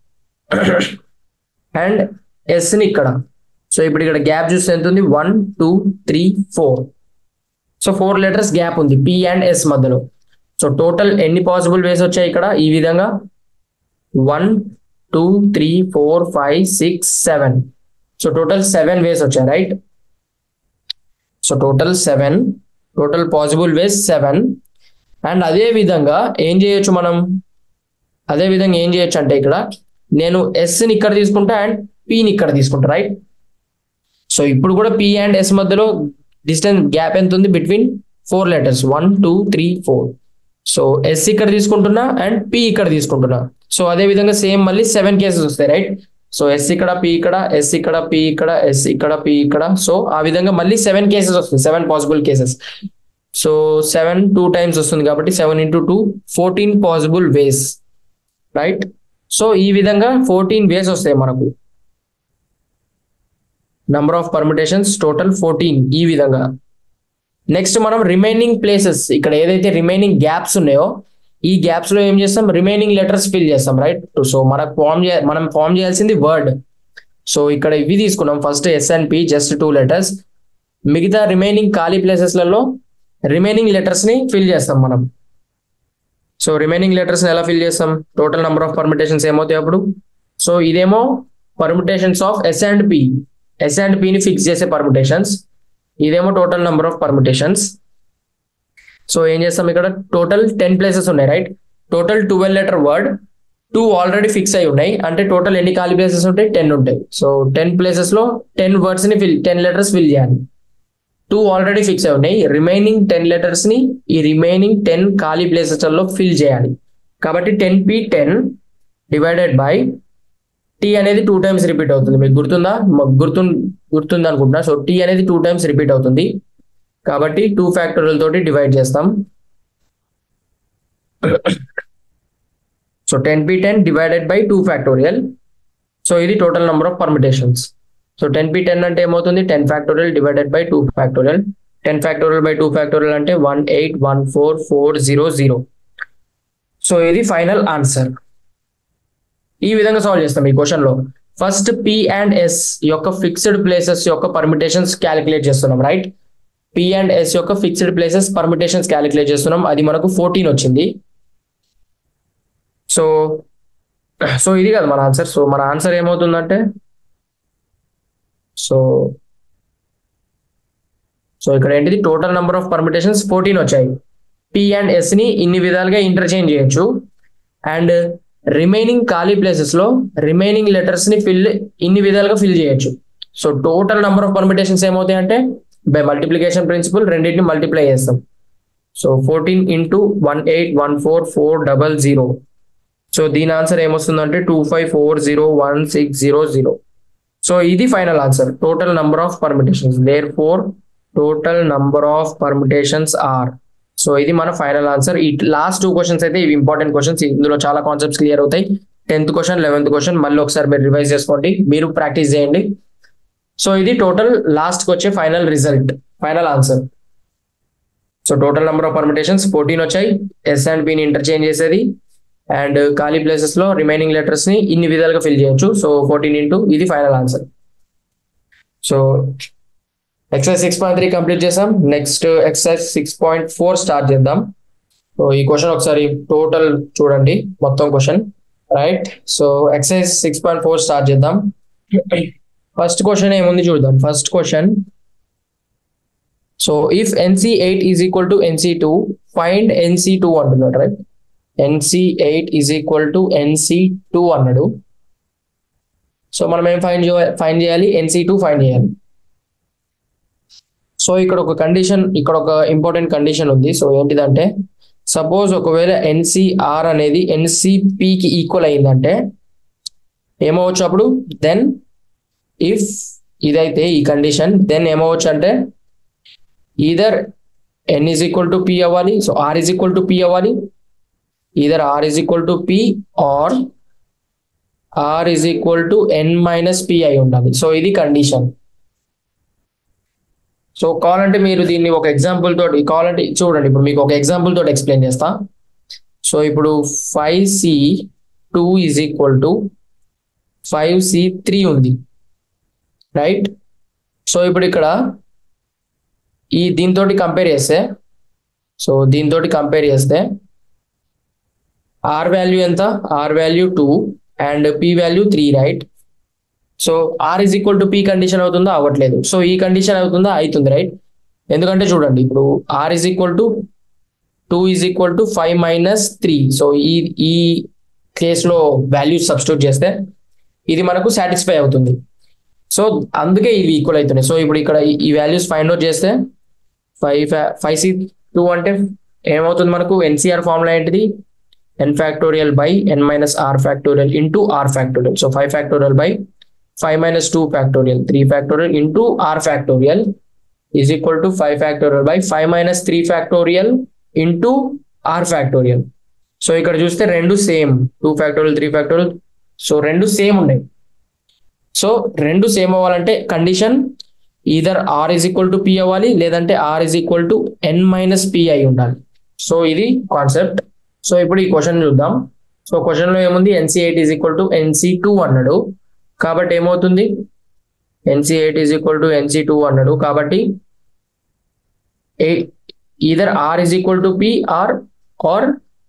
అండ్ ఎస్ని ఇక్కడ సో ఇప్పుడు ఇక్కడ గ్యాప్ చూస్తే ఎంత ఉంది one two three four so four letters gap ఉంది పి అండ్ ఎస్ మధ్యలో సో టోటల్ ఎన్ని పాసిబుల్ వేస్ వచ్చాయి ఇక్కడ ఈ విధంగా one two three four five six seven so total seven ways వచ్చాయి right so total seven total possible ways seven and అదే విధంగా ఏం చేయొచ్చు మనం అదే విధంగా ఏం చేయొచ్చు అంటే ఇక్కడ నేను ఎస్ని ఇక్కడ తీసుకుంటా అండ్ పిని ఇక్కడ తీసుకుంటా రైట్ సో ఇప్పుడు కూడా పి అండ్ ఎస్ మధ్యలో డిస్టెన్స్ గ్యాప్ ఎంత ఉంది between four letters one two three four so S ఇక్కడ తీసుకుంటున్నా అండ్ పి ఇక్కడ తీసుకుంటున్నా సో అదే విధంగా సేమ్ మళ్ళీ సెవెన్ కేసెస్ వస్తాయి రైట్ సో ఎస్ ఇక్కడ పి ఇక్కడ ఎస్ ఇక్కడ పి ఇక్కడ ఎస్ ఇక్కడ పి ఇక్కడ సో ఆ విధంగా మళ్ళీ సెవెన్ కేసెస్ వస్తాయి seven possible cases so seven two times వస్తుంది కాబట్టి seven into two fourteen possible ways right so ఈ విధంగా ఫోర్టీన్ వేస్ వస్తాయి మనకు number of permutations total fourteen ఈ విధంగా నెక్స్ట్ మనం రిమైనింగ్ ప్లేసెస్ ఇక్కడ ఏదైతే రిమైనింగ్ గ్యాప్స్ ఉన్నాయో ఈ గ్యాప్స్ లో ఏం చేస్తాం రిమైనింగ్ లెటర్స్ ఫిల్ చేస్తాం రైట్ సో మనకు ఫామ్ మనం ఫామ్ చేయాల్సింది వర్డ్ సో ఇక్కడ ఇవి తీసుకున్నాం first S and P just two letters మిగతా రిమైనింగ్ ఖాళీ ప్లేసెస్లలో రిమైనింగ్ లెటర్స్ ని ఫిల్ చేస్తాం మనం సో రిమైనింగ్ లెటర్స్ ఎలా ఫిల్ చేస్తాం టోటల్ నెంబర్ ఆఫ్ పర్మిటేషన్స్ ఏమవుతాయి అప్పుడు సో ఇదేమో permutations of S and P S and పిని ఫిక్స్ చేసే పర్మిటేషన్స్ ఇదేమో total number of permutations so ఏం చేస్తాం ఇక్కడ టోటల్ టెన్ ప్లేసెస్ ఉన్నాయి right total twelve letter word two already fix అయి ఉన్నాయి అంటే టోటల్ ఎన్ని ఖాళీ ప్లేసెస్ ఉంటాయి టెన్ ఉంటాయి సో టెన్ ప్లేసెస్ లో టెన్ వర్డ్స్ ని ఫిల్ టెన్ లెటర్స్ ఫిల్ చేయాలి టూ ఆల్రెడీ ఫిక్స్ అయి ఉన్నాయి రిమైనింగ్ టెన్ లెటర్స్ ని ఈ రిమైనింగ్ టెన్ ఖాళీ ప్లేసెస్ లో ఫిల్ చేయాలి కాబట్టి ten P ten divided by T అనేది టూ టైమ్స్ రిపీట్ అవుతుంది మీకు గుర్తుందా మాకు గుర్తు గుర్తుంది అనుకుంటున్నా సో టీ అనేది టూ టైమ్స్ రిపీట్ అవుతుంది కాబట్టి టూ ఫ్యాక్టోరియల్ తోటి డివైడ్ చేస్తాం so ten P ten divided by two factorial so ఇది total number of permutations so ten P ten అంటే ఏమవుతుంది ten factorial divided by two factorial ten factorial by two factorial అంటే one eight one four four zero zero so ఇది ఫైనల్ ఆన్సర్ ఈ విధంగా సాల్వ్ చేస్తాం ఈ క్వశ్చన్ లో ఫస్ట్ పి అండ్ ఎస్ యొక్క ఫిక్స్డ్ ప్లేసెస్ యొక్క పర్మిటేషన్స్ క్యాలిక్యులేట్ చేస్తున్నాం రైట్ పి అండ్ ఎస్ యొక్క ఫిక్స్డ్ ప్లేసెస్ పర్మిటేషన్స్ క్యాలిక్యులేట్ చేస్తున్నాం అది మనకు ఫోర్టీన్ వచ్చింది సో సో ఇది కదా మన ఆన్సర్ సో మన ఆన్సర్ ఏమవుతుందంటే సో సో ఇక్కడ ఏంటిది total number of permutations fourteen వచ్చాయి పి అండ్ ఎస్ ని ఇన్ని విధాలుగా ఇంటర్చేంజ్ చేయొచ్చు అండ్ రిమైనింగ్ ఖాళీ ప్లేసెస్ లో రిమైనింగ్ లెటర్స్ ని ఫిల్ ఇన్ని విధాలుగా ఫిల్ చేయొచ్చు so total number of permutations ఏమవుతాయి అంటే బై మల్టిప్లికేషన్ ప్రిన్సిపల్ రెండింటిని మల్టిప్లై చేస్తాం so fourteen into one eight one four four double zero so దీని ఆన్సర్ ఏమొస్తుందంటే two five four zero one six zero zero so ఇది final answer total number of permutations therefore total number of permutations are so ఇది మన ఫైనల్ ఆన్సర్ ఈ లాస్ట్ టూ క్వశ్చన్స్ అయితే ఇవి ఇంపార్టెంట్ క్వశ్చన్స్ ఇందులో చాలా కాన్సెప్ట్స్ క్లియర్ అవుతాయి టెన్త్ క్వశ్చన్ లెవెన్త్ క్వశ్చన్ మళ్ళీ ఒకసారి మీరు రివైజ్ చేసుకోండి మీరు ప్రాక్టీస్ చేయండి సో ఇది టోటల్ లాస్ట్ కి వచ్చే final result final answer so total number of permutations fourteen వచ్చాయి ఎస్ అండ్ బిని ఇంటర్చేంజ్ చేసేది అండ్ ఖాళీ ప్లేసెస్ లో రిమైనింగ్ లెటర్స్ ని ఇన్ని విధాలుగా ఫిల్ చేయొచ్చు సో ఫోర్టీన్ ఇంటూ ఇది final answer so exercise six point three complete చేసాం next exercise six point four start చేద్దాం సో ఈ క్వశ్చన్ ఒకసారి టోటల్ చూడండి మొత్తం question right so exercise six point four start చేద్దాం ఫస్ట్ క్వశ్చన్ ఏముంది చూద్దాం first question so if N C eight is equal to N C two find N C two అంటున్నాడు right N C eight is equal to N C two అన్నాడు సో మనం ఏం ఫైండ్ ఫైండ్ చేయాలి ఎన్సి టూ ఫైండ్ చేయాలి సో ఇక్కడ ఒక కండిషన్ ఇక్కడ ఒక ఇంపార్టెంట్ కండిషన్ ఉంది సో ఏంటిదంటే సపోజ్ ఒకవేళ ఎన్సిఆర్ అనేది ఎన్సిపికి ఈక్వల్ అయిందంటే ఏమవచ్చు అప్పుడు దెన్ ఇఫ్ ఇదైతే ఈ కండిషన్ దెన్ ఏమవచ్చు అంటే either N is equal to P అవ్వాలి so R is equal to P అవ్వాలి either R is equal to P or R is equal to N minus P అయి ఉండాలి సో ఇది కండిషన్ సో కావాలంటే మీరు దీన్ని ఒక ఎగ్జాంపుల్ తోటి కావాలంటే చూడండి ఇప్పుడు మీకు ఒక ఎగ్జాంపుల్ తోటి ఎక్స్ప్లెయిన్ చేస్తా సో ఇప్పుడు five C two is equal to five C three ఉంది రైట్ సో ఇప్పుడు ఇక్కడ ఈ దీంతో కంపేర్ చేస్తే సో దీంతో కంపేర్ చేస్తే ఆర్ వాల్యూ ఎంత R value two and P value three right so R is equal to P condition అవుతుందా అవ్వట్లేదు సో ఈ కండిషన్ అవుతుందా అవుతుంది రైట్ ఎందుకంటే చూడండి ఇప్పుడు R is equal to two is equal to five minus three so ఈ ఈ కేసులో వాల్యూస్ సబ్స్టిట్యూట్ చేస్తే ఇది మనకు సాటిస్ఫై అవుతుంది సో అందుకే ఇవి ఈక్వల్ అవుతున్నాయి సో ఇప్పుడు ఇక్కడ ఈ వాల్యూస్ ఫైండ్ అవుట్ చేస్తే ఫైవ్ ఫైవ్ సి టూ అంటే ఏమవుతుంది మనకు ఎన్సిఆర్ ఫార్ములా ఏంటిది N factorial by N minus are factorial into are factorial so five factorial by five minus two factorial three factorial into are factorial is equal to five factorial by five minus three factorial into are factorial so ఇక్కడ చూస్తే రెండు same two factorial three factorial so రెండు సేమ్ ఉన్నాయి సో రెండు సేమ్ అవ్వాలంటే condition either R is equal to P అవ్వాలి లేదంటే R is equal to N minus P అయి ఉండాలి సో ఇది కాన్సెప్ట్ సో ఇప్పుడు ఈ క్వశ్చన్ చూద్దాం సో క్వశ్చన్ లో ఏముంది N C eight is equal to N C two అన్నాడు కాబట్టి ఏమవుతుంది N C eight is equal to N C two అన్నాడు కాబట్టి either R is equal to P or R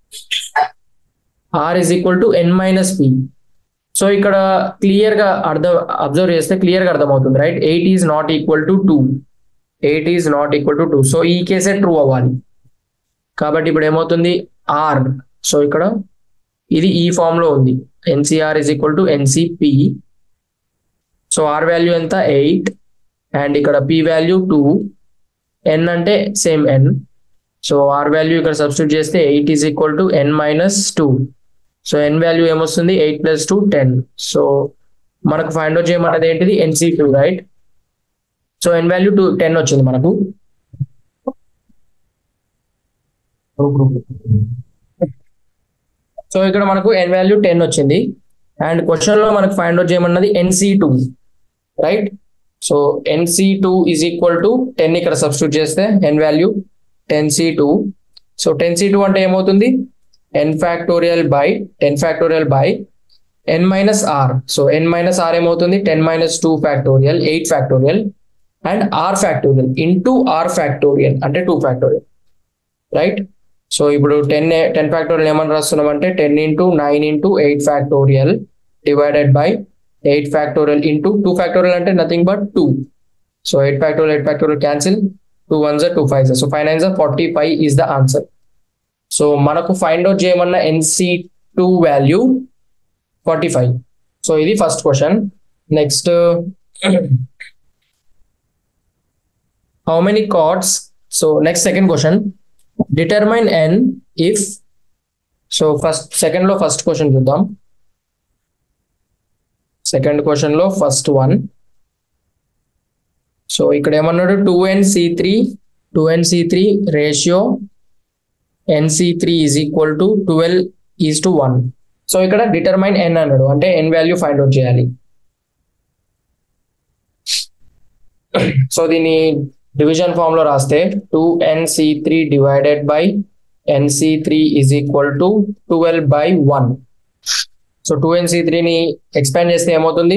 R is equal to N minus P so ఇక్కడ క్లియర్ గా అర్థం అబ్జర్వ్ చేస్తే క్లియర్ గా అర్థమవుతుంది right eight is not equal to two eight is not equal to two so ఈ కేసే ట్రూ అవ్వాలి కాబట్టి ఇప్పుడు ఏమవుతుంది ఆర్ సో ఇక్కడ ఇది ఈ ఫామ్ లో ఉంది N C R is equal to N C P so R value ఎంత ఎయిట్ అండ్ ఇక్కడ పి వాల్యూ టూ ఎన్ అంటే same N so R value ఇక్కడ సబ్స్టిట్యూట్ చేస్తే eight is equal to N minus two so N value ఏమొస్తుంది eight plus two ten so మనకు ఫైండ్ అవుట్ చేయమన్నది ఏంటిది ఎన్సి టూ రైట్ సో ఎన్ వాల్యూ టూ టెన్ వచ్చింది మనకు సో ఇక్కడ మనకు ఎన్ వాల్యూ టెన్ వచ్చింది అండ్ క్వశ్చన్ లో మనకు ఫైండ్ అవుట్ చేయమన్నది N C two right so N C two is equal to ten ఇక్కడ సబ్స్టిట్యూట్ చేస్తే N value ten C two so ten C two అంటే ఏమవుతుంది N factorial by ten factorial by N minus R so N minus R ఏమవుతుంది ten minus two factorial eight factorial and R factorial into are factorial అంటే టూ ఫ్యాక్టోరియల్ రైట్ సో ఇప్పుడు టెన్ టెన్ ఫ్యాక్టోరియల్ ఏమని రాస్తున్నాం అంటే ten into nine into eight factorial divided by eight factorial into two factorial అంటే nothing but two so eight factorial eight factorial cancel two one జర్ two five so five nine జర్ forty five is the answer so మనకు ఫైండ్ అవుట్ చేయమన్న N C two value forty five so ఇది first question next how many cards so next second question determine N if so first second లో ఫస్ట్ క్వశ్చన్ చూద్దాం సెకండ్ క్వశ్చన్ లో ఫస్ట్ వన్ సో ఇక్కడ ఏమన్నాడు two N C three two N C three ratio N C three is equal to twelve is to one so ఇక్కడ డిటర్మైన్ ఎన్ అన్నాడు అంటే ఎన్ వాల్యూ ఫైండ్ అవుట్ చేయాలి సో దీన్ని డివిజన్ ఫామ్ లో రాస్తే two NC three divided by NC three is equal to twelve by one so two N C త్రీని ఎక్స్పాండ్ చేస్తే ఏమవుతుంది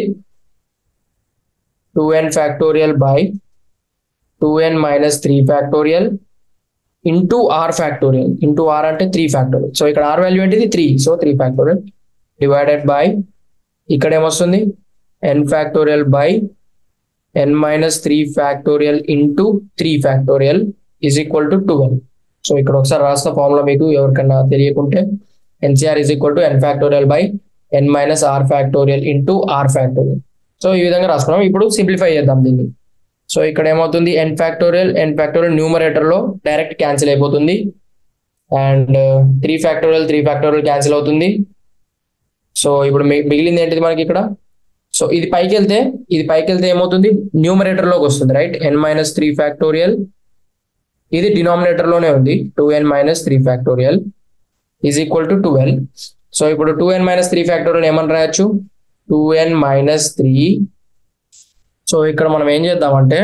two N factorial by two N minus three factorial into are factorial into R అంటే త్రీ ఫ్యాక్టోరియల్ సో ఇక్కడ ఆర్ వాల్యూ ఏంటిది three so three factorial divided by ఇక్కడ ఏమొస్తుంది N factorial by N minus three factorial into three factorial is equal to twelve so ఇక్కడ ఒకసారి రాసిన ఫార్ములా మీకు ఎవరికన్నా తెలియకుంటే N C R is equal to N factorial by N minus are factorial into are factorial so ఈ విధంగా రాసుకున్నాం ఇప్పుడు సింప్లిఫై చేద్దాం దీన్ని సో ఇక్కడ ఏమవుతుంది N factorial N factorial numerator లో డైరెక్ట్ క్యాన్సిల్ అయిపోతుంది and three factorial three factorial cancel అవుతుంది సో ఇప్పుడు మి- మిగిలింది ఏంటిది మనకి ఇక్కడ సో ఇది పైకి వెళ్తే ఇది పైకి వెళ్తే ఏమవుతుంది న్యూమరేటర్ లోకి వస్తుంది right N minus three factorial ఇది డినామినేటర్ లోనే ఉంది two N minus three factorial is equal to twelve so ఇప్పుడు టూ ఎన్ మైనస్ త్రీ ఫ్యాక్టోరియల్ ఏమని రాయొచ్చు టూ ఎన్ మైనస్ త్రీ సో ఇక్కడ మనం ఏం చేద్దామంటే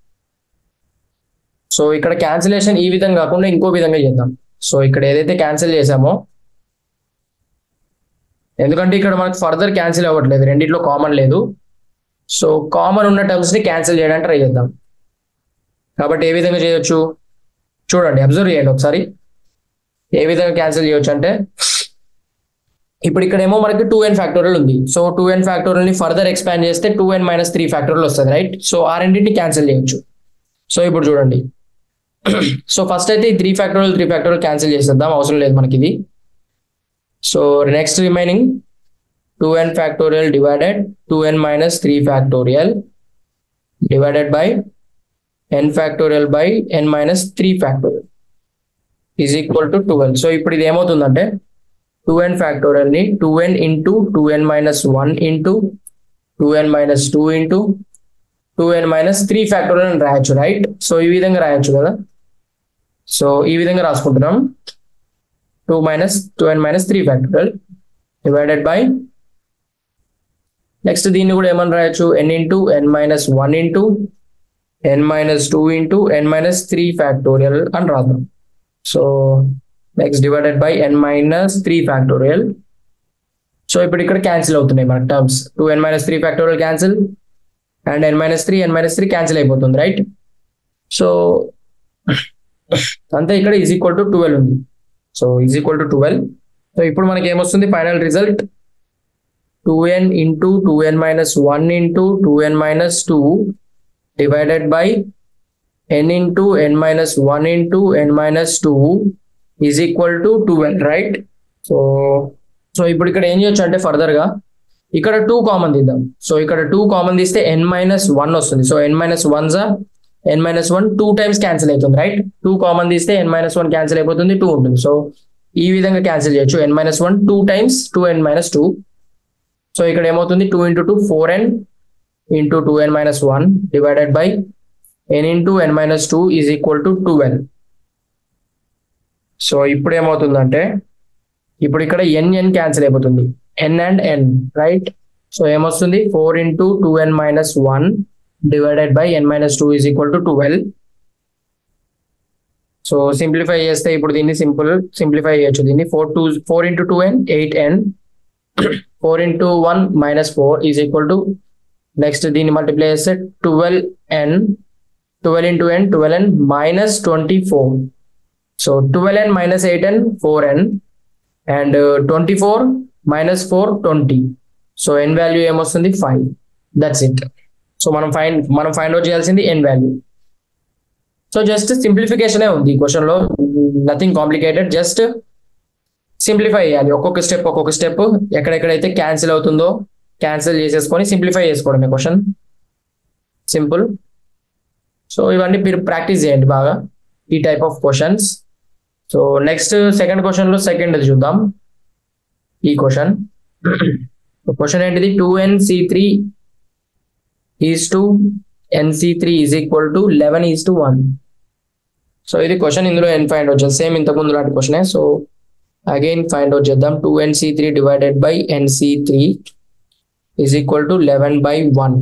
సో ఇక్కడ క్యాన్సిలేషన్ ఈ విధంగా కాకుండా ఇంకో విధంగా చేద్దాం సో ఇక్కడ ఏదైతే క్యాన్సిల్ చేసామో ఎందుకంటే ఇక్కడ మనకు ఫర్దర్ క్యాన్సిల్ అవ్వట్లేదు రెండిట్లో కామన్ లేదు సో కామన్ ఉన్న టర్మ్స్ ని క్యాన్సిల్ చేయడానికి ట్రై చేద్దాం కాబట్టి ఏ విధంగా చేయొచ్చు చూడండి అబ్జర్వ్ చేయండి ఒకసారి ఏ విధంగా క్యాన్సిల్ చేయొచ్చు అంటే ఇప్పుడు ఇక్కడేమో మనకి టూ ఎన్ ఫ్యాక్టోరియల్ ఉంది సో టూ ఎన్ ఫ్యాక్టోరియల్ ని ఫర్దర్ ఎక్స్పాండ్ చేస్తే టూ ఎన్ మైనస్ త్రీ ఫ్యాక్టోరియల్ వస్తుంది రైట్ సో ఆ రెండింటిని క్యాన్సిల్ చేయొచ్చు సో ఇప్పుడు చూడండి సో ఫస్ట్ అయితే ఈ three factorial three factorial cancel చేసేద్దాం అవసరం లేదు మనకి ఇది so next remaining two N factorial divided two N minus three factorial divided by N factorial by N minus three factorial is equal to twelve so ఇప్పుడు ఇది ఏమవుతుందంటే టూ ఎన్ ఫ్యాక్టోరియల్ ని టూ ఎన్ ఇంటూ టూ ఎన్ మైనస్ వన్ ఇంటూ టూ ఎన్ మైనస్ టూ ఇంటూ టూ ఎన్ మైనస్ త్రీ ఫ్యాక్టోరియల్ అని రాయొచ్చు రైట్ సో ఈ విధంగా రాయొచ్చు కదా సో ఈ విధంగా రాసుకుంటున్నాం two minus two N minus three factorial divided by next దీన్ని కూడా ఏమని రాయొచ్చు n into n minus one into n minus two into n minus three factorial అని రాద్దాం so next divided by N minus three factorial so ఇప్పుడు ఇక్కడ క్యాన్సిల్ అవుతున్నాయి మన terms two N minus three factorial cancel and n minus three n minus three cancel అయిపోతుంది రైట్ సో అంతే ఇక్కడ ఈజ్ ఈక్వల్ టు ట్వెల్వ్ ఉంది so is equal to twelve so ఇప్పుడు మనకి ఏమొస్తుంది final result two N into two N minus one into two N minus two divided by n into n minus one into n minus two is equal to twelve right so so ఇప్పుడు ఇక్కడ ఏం చేయొచ్చు అంటే ఫర్దర్ గా ఇక్కడ టూ కామన్ తీద్దాం సో ఇక్కడ టూ కామన్ తీస్తే ఎన్ మైనస్ వన్ వస్తుంది సో ఎన్ మైనస్ వన్ జా n minus one two times cancel అవుతుంది రైట్ టూ కామన్ తీస్తే ఎన్ మైనస్ వన్ క్యాన్సిల్ అయిపోతుంది టూ ఉంటుంది సో ఈ విధంగా క్యాన్సిల్ చేయొచ్చు n minus one two times two ఎన్ మైనస్ టూ సో ఇక్కడ ఏమవుతుంది two into two four n into two N minus one divided by n into n minus two is equal to twelve so ఇప్పుడు ఏమవుతుందంటే ఇప్పుడు ఇక్కడ ఎన్ ఎన్ క్యాన్సిల్ అయిపోతుంది n and n right so ఏమొస్తుంది four into two N minus one divided by N minus two is equal to twelve so simplify చేస్తే ఇప్పుడు దీన్ని సింపుల్ సింప్లిఫై చేయొచ్చు దీన్ని four two four into two n eight n four into one minus four is equal to next దీన్ని మల్టిప్లై చేస్తే twelve n twelve into n twelve n minus twenty four so twelve n minus eight n four n and twenty four minus four twenty so N value ఏమొస్తుంది ఫైవ్ దట్స్ ఇట్ సో మనం ఫైండ్ మనం ఫైండ్ అవుట్ చేయాల్సింది ఎన్ వాల్యూ సో జస్ట్ సింప్లిఫికేషనే ఉంది ఈ క్వశ్చన్ లో నథింగ్ కాంప్లికేటెడ్ జస్ట్ సింప్లిఫై చేయాలి ఒక్కొక్క స్టెప్ ఒక్కొక్క స్టెప్ ఎక్కడెక్కడైతే క్యాన్సిల్ అవుతుందో క్యాన్సిల్ చేసేసుకొని సింప్లిఫై చేసుకోవడమే క్వశ్చన్ సింపుల్ సో ఇవన్నీ మీరు ప్రాక్టీస్ చేయండి బాగా ఈ type of questions so next second question లో సెకండ్ చూద్దాం ఈ క్వశ్చన్ క్వశ్చన్ ఏంటిది two N C three is to n C three is equal to eleven is to one so ఇది క్వశ్చన్ ఇందులో ఎన్ ఫైండ్ అవుట్ చేద్దాం సేమ్ ఇంతకు ముందు లాంటి క్వశ్చనే సో అగైన్ ఫైండ్ అవుట్ చేద్దాం two NC three divided by NC three is equal to eleven by one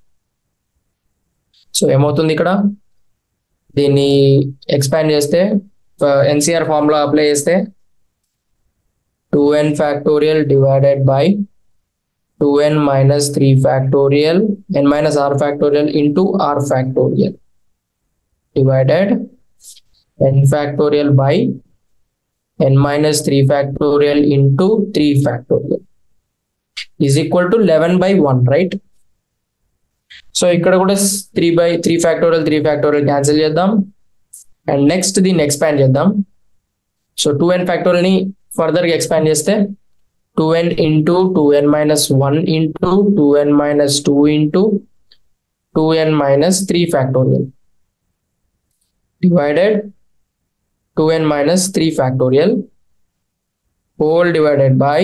so ఏమవుతుంది ఇక్కడ దీన్ని ఎక్స్పాండ్ చేస్తే ఎన్సిఆర్ ఫార్ములా అప్లై చేస్తే two N factorial divided by two N minus three factorial n minus are factorial into are factorial divided n factorial by N minus three factorial into three factorial is equal to eleven by one right so ఇక్కడ కూడా three by three factorial three factorial cancel చేద్దాం అండ్ నెక్స్ట్ దీన్ని ఎక్స్పాండ్ చేద్దాం సో టూ ఎన్ ఫ్యాక్టోరియల్ ని ఫర్దర్ గా ఎక్స్పాండ్ చేస్తే two N into two N minus one into two N minus two into two N minus three factorial divided two N minus three factorial whole divided by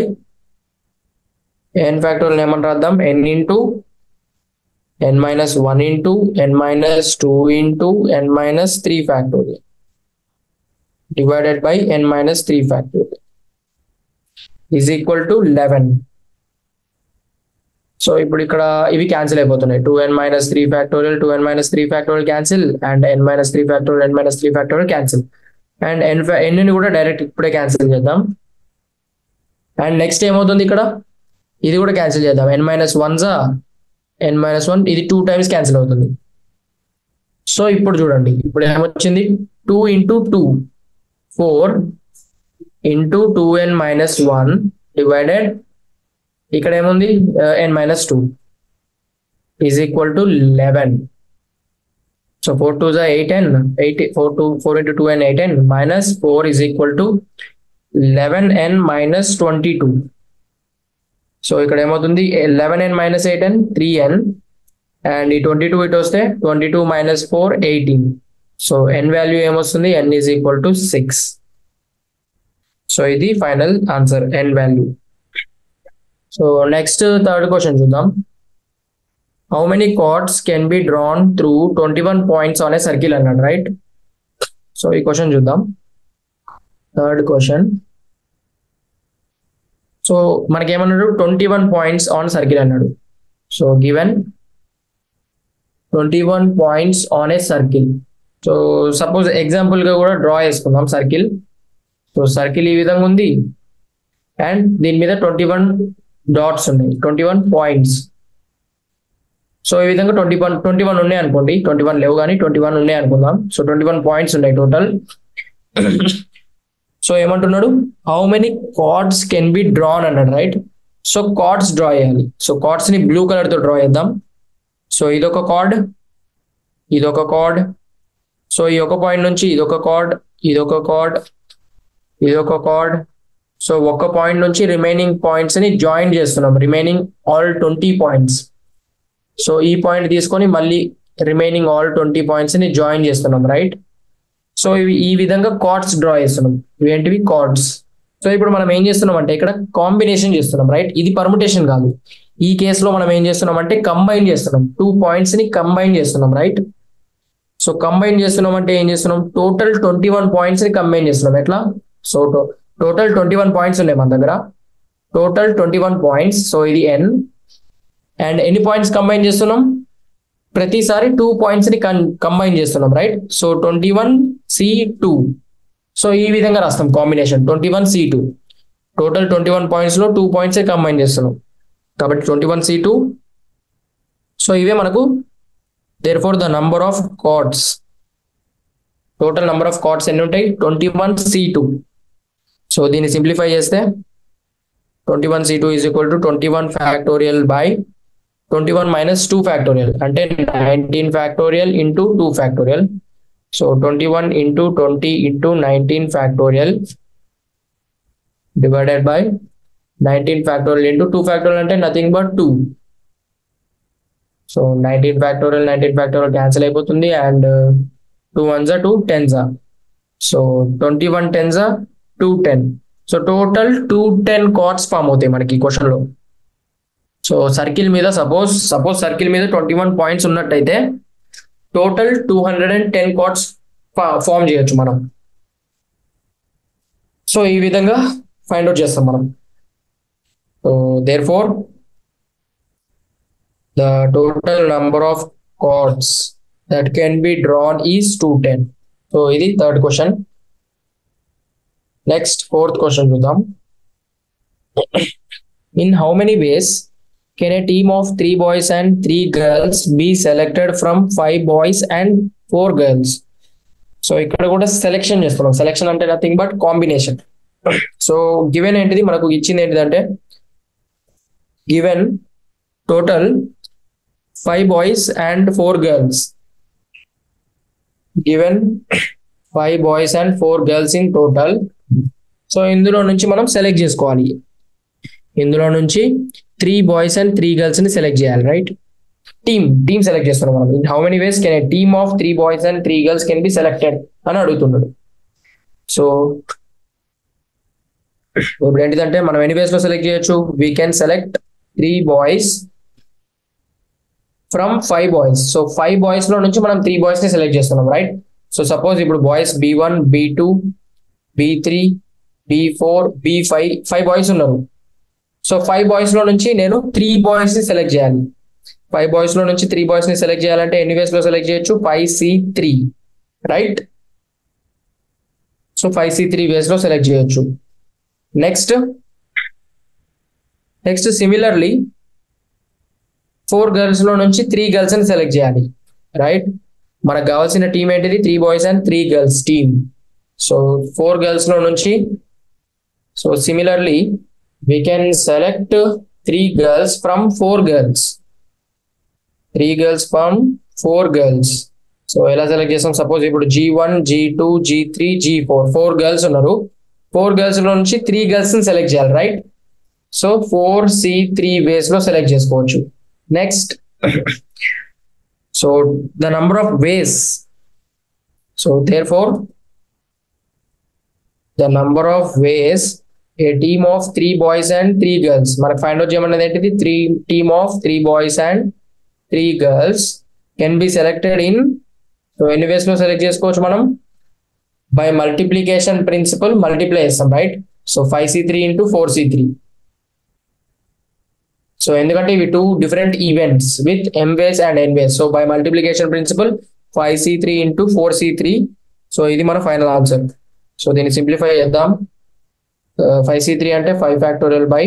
N factorial ఏమని రాద్దాం n into n minus 1 into n minus 2 into n minus 3 factorial divided by n minus 3 factorial is equal to 11 so ఇప్పుడు ఇక్కడ ఇవి క్యాన్సిల్ అయిపోతున్నాయి two N minus three factorial two N minus three factorial cancel and n minus three factorial n minus three factorial cancel and n ఎన్ని కూడా డైరెక్ట్ ఇప్పుడే క్యాన్సిల్ చేద్దాం అండ్ నెక్స్ట్ ఏమవుతుంది ఇక్కడ ఇది కూడా క్యాన్సిల్ చేద్దాం ఎన్ మైనస్ వన్ జా ఎన్ మైనస్ వన్ ఇది టూ టైమ్స్ క్యాన్సిల్ అవుతుంది సో ఇప్పుడు చూడండి ఇప్పుడు ఏమొచ్చింది two into two four into two ఎన్ మైనస్ వన్ డివైడెడ్ ఇక్కడ ఏముంది n minus two is equal to eleven so four two జా eight n eight four two four into two n eight n minus four is equal to eleven n minus twenty two so ఇక్కడ ఏమవుతుంది eleven n minus eight n three N and ఈ ట్వంటీ టూ ఇటు వస్తే twenty two minus four eighteen so ఎన్ వాల్యూ ఏమొస్తుంది n is equal to six so ఇది final answer n value so next third question చూద్దాం how many cards can be drawn through twenty one points on a circle అన్నాడు రైట్ సో ఈ క్వశ్చన్ చూద్దాం థర్డ్ క్వశ్చన్ సో మనకేమన్నాడు twenty one points on circle అన్నాడు so given twenty one points on a circle so suppose example గా కూడా డ్రా చేసుకుందాం సర్కిల్ సో సర్కిల్ ఈ విధంగా ఉంది అండ్ దీని మీద ట్వంటీ వన్ డాట్స్ ఉన్నాయి ట్వంటీ వన్ పాయింట్స్ సో ఈ విధంగా ట్వంటీ వన్ ట్వంటీ వన్ ఉన్నాయి అనుకోండి ట్వంటీ వన్ లేవు కానీ ట్వంటీ వన్ ఉన్నాయి అనుకుందాం సో ట్వంటీ వన్ పాయింట్స్ ఉన్నాయి టోటల్ సో ఏమంటున్నాడు how many cards can be drawn అన్నాడు రైట్ సో కార్డ్స్ డ్రా చేయాలి సో కార్డ్స్ ని బ్లూ కలర్ తో డ్రా చేద్దాం సో ఇదొక కార్డ్ ఇదొక కార్డ్ సో ఈ ఒక పాయింట్ నుంచి ఇదొక కార్డ్ ఇదొక కార్డ్ ఇదొక కార్డ్ సో ఒక్క పాయింట్ నుంచి రిమైనింగ్ పాయింట్స్ ని జాయిన్ చేస్తున్నాం remaining all twenty points so ఈ పాయింట్ తీసుకొని మళ్ళీ రిమైనింగ్ ఆల్ ట్వంటీ పాయింట్స్ ని జాయిన్ చేస్తున్నాం రైట్ సో ఇవి ఈ విధంగా కార్డ్స్ డ్రా చేస్తున్నాం ఇవేంటివి కార్డ్స్ సో ఇప్పుడు మనం ఏం చేస్తున్నాం అంటే ఇక్కడ కాంబినేషన్ చేస్తున్నాం రైట్ ఇది పర్ముటేషన్ కాదు ఈ కేసులో మనం ఏం చేస్తున్నాం అంటే కంబైన్ చేస్తున్నాం టూ పాయింట్స్ ని కంబైన్ చేస్తున్నాం రైట్ సో కంబైన్ చేస్తున్నాం అంటే ఏం చేస్తున్నాం టోటల్ ట్వంటీ వన్ పాయింట్స్ ని కంబైన్ చేస్తున్నాం ఎట్లా so total twenty one points ఉన్నాయి మన దగ్గర total twenty one points so ఇది ఎన్ అండ్ ఎన్ని పాయింట్స్ కంబైన్ చేస్తున్నాం ప్రతిసారి టూ పాయింట్స్ ని కంబైన్ చేస్తున్నాం right so twenty one C two so ఈ విధంగా రాస్తాం combination twenty one C two total twenty one points లో టూ పాయింట్స్ కంబైన్ చేస్తున్నాం కాబట్టి twenty one C two so ఇవే మనకు therefore the number of cards total number of cards ఎన్ని ఉంటాయి twenty one C two so దీన్ని సింప్లిఫై చేస్తే twenty one C two is equal to twenty one factorial by twenty one minus two factorial అంటే nineteen factorial into two factorial so twenty one into twenty into nineteen factorial divided by nineteen factorial into two factorial అంటే nothing but two so nineteen factorial nineteen factorial cancel అయిపోతుంది అండ్ టూ వన్జా టూ టెన్జా సో ట్వంటీ వన్ టెన్జా two ten so total two ten cards form అవుతాయి మనకి క్వశ్చన్ లో సో సర్కిల్ మీద సపోజ్ సపోజ్ సర్కిల్ మీద ట్వంటీ వన్ పాయింట్స్ ఉన్నట్టయితే total two hundred and ten cards form చేయొచ్చు మనం సో ఈ విధంగా ఫైండ్ అవుట్ చేస్తాం మనం so therefore the total number of cards that can be drawn is two ten so ఇది third question next fourth question చూద్దాం in how many ways can a team of three boys and three girls be selected from five boys and four girls so ఇక్కడ కూడా సెలెక్షన్ చేస్తున్నాం సెలెక్షన్ అంటే nothing but combination so given ఏంటిది మనకు ఇచ్చింది ఏంటిదంటే given total five boys and four girls given five boys and four girls in total so ఇందులో నుంచి మనం సెలెక్ట్ చేసుకోవాలి ఇందులో నుంచి three boys and three girls ని సెలెక్ట్ చేయాలి రైట్ టీమ్ టీమ్ సెలెక్ట్ చేస్తున్నాం మనం in how many ways can a team of three boys and three girls can be selected అని అడుగుతున్నాడు సో ఇప్పుడు ఏంటిదంటే మనం ఎన్ని వేస్ లో సెలెక్ట్ చేయొచ్చు we can select three boys from five boys so five boys లో నుంచి మనం త్రీ బాయ్స్ ని సెలెక్ట్ చేస్తున్నాం రైట్ సో సపోజ్ ఇప్పుడు boys B one B two B three B four B five five boys ఉన్నారు సో ఫైవ్ బాయ్స్ లో నుంచి నేను త్రీ బాయ్స్ ని సెలెక్ట్ చేయాలి ఫైవ్ బాయ్స్ లో నుంచి త్రీ బాయ్స్ ని సెలెక్ట్ చేయాలంటే ఎన్ని వేస్ లో సెలెక్ట్ చేయొచ్చు five C three right so five C three ways లో సెలెక్ట్ చేయొచ్చు next next similarly four girls లో నుంచి త్రీ గర్ల్స్ ని సెలెక్ట్ చేయాలి రైట్ మనకు కావాల్సిన టీం ఏంటిది three boys and three girls team so four girls లో నుంచి so similarly we can select three girls from four girls three girls from four girls so ఎలా సెలెక్ట్ చేస్తాం సపోజ్ ఇప్పుడు G one G two G three G four four girls ఉన్నారు ఫోర్ గర్ల్స్ లో నుంచి త్రీ గర్ల్స్ ని సెలెక్ట్ చేయాలి right so four C three ways లో సెలెక్ట్ చేసుకోవచ్చు next so the number of ways so therefore the number of ways a team of three boys and three girls మనకు ఫైండ్ అవుట్ చేయమన్నది ఏంటిది three team of three boys and three girls can be selected in so ఎన్ని వేస్ లో సెలెక్ట్ చేసుకోవచ్చు మనం బై మల్టిప్లికేషన్ ప్రిన్సిపల్ మల్టిప్లై చేస్తాం right so five C three into four C three so ఎందుకంటే ఇవి two different events with M ways and N ways so by multiplication principle five C three into four C three so ఇది మన ఫైనల్ ఆన్సర్ సో దీన్ని సింప్లిఫై చేద్దాం ఫైవ్ సి త్రీ అంటే five factorial by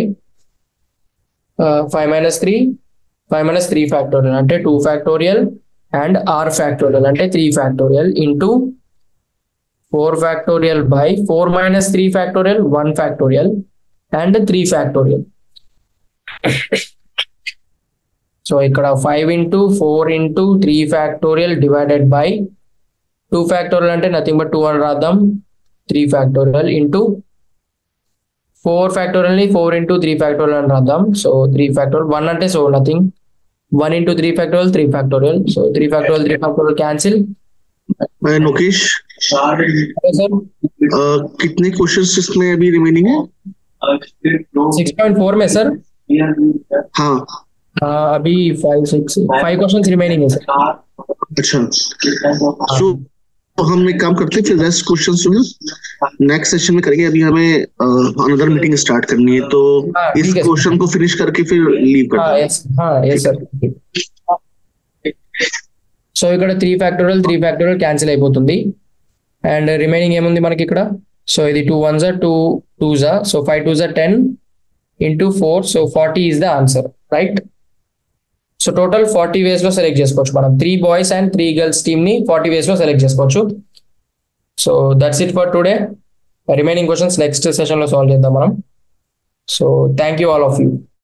five minus three five minus three factorial అంటే two factorial and R factorial అంటే three factorial into four factorial by four minus three factorial one factorial and three factorial so ఇక్కడ five into four into three factorial divided by two factorial అంటే నథింగ్ బట్ టూ అని రాద్దాం three factorial into four factorial ని ఫోర్ ఇంటూ త్రీ ఫ్యాక్టోరియల్ అని రాద్దాం సో త్రీ ఫ్యాక్టోరియల్ వన్ అంటే so nothing one into three factorial three factorial so three factorial three factorial cancel मैं लोकेश सर अ, कितने क्वेश्चंस इसमें अभी रिमेनिंग है सिक्स पॉइंट फोर में सर हाँ अभी five six five question remaining है सर अच्छा सो तो हम एक काम करते हैं फिर रेस्ट क्वेश्चन जो है नेक्स्ट सेशन में करेंगे अभी हमें अनदर मीटिंग स्टार्ट करनी है तो हाँ, इस ठीक है। क्वेश्चन को फिनिश करके फिर लीव करते हाँ हैं ఎస్ ఎస్ సార్ సో ఇక్కడ three factorial three factorial cancel అయిపోతుంది అండ్ రిమైనింగ్ ఏముంది మనకి ఇక్కడ సో ఇది టూ వన్ జా టూ టూ జా సో ఫైవ్ టూ జా ten into four so forty is the answer right so total forty ways లో సెలెక్ట్ చేసుకోవచ్చు మనం three boys and three girls team ని ఫార్టీ వేస్ లో సెలెక్ట్ చేసుకోవచ్చు so that's it for today remaining questions next session లో సాల్వ్ చేద్దాం మనం so thank you all of you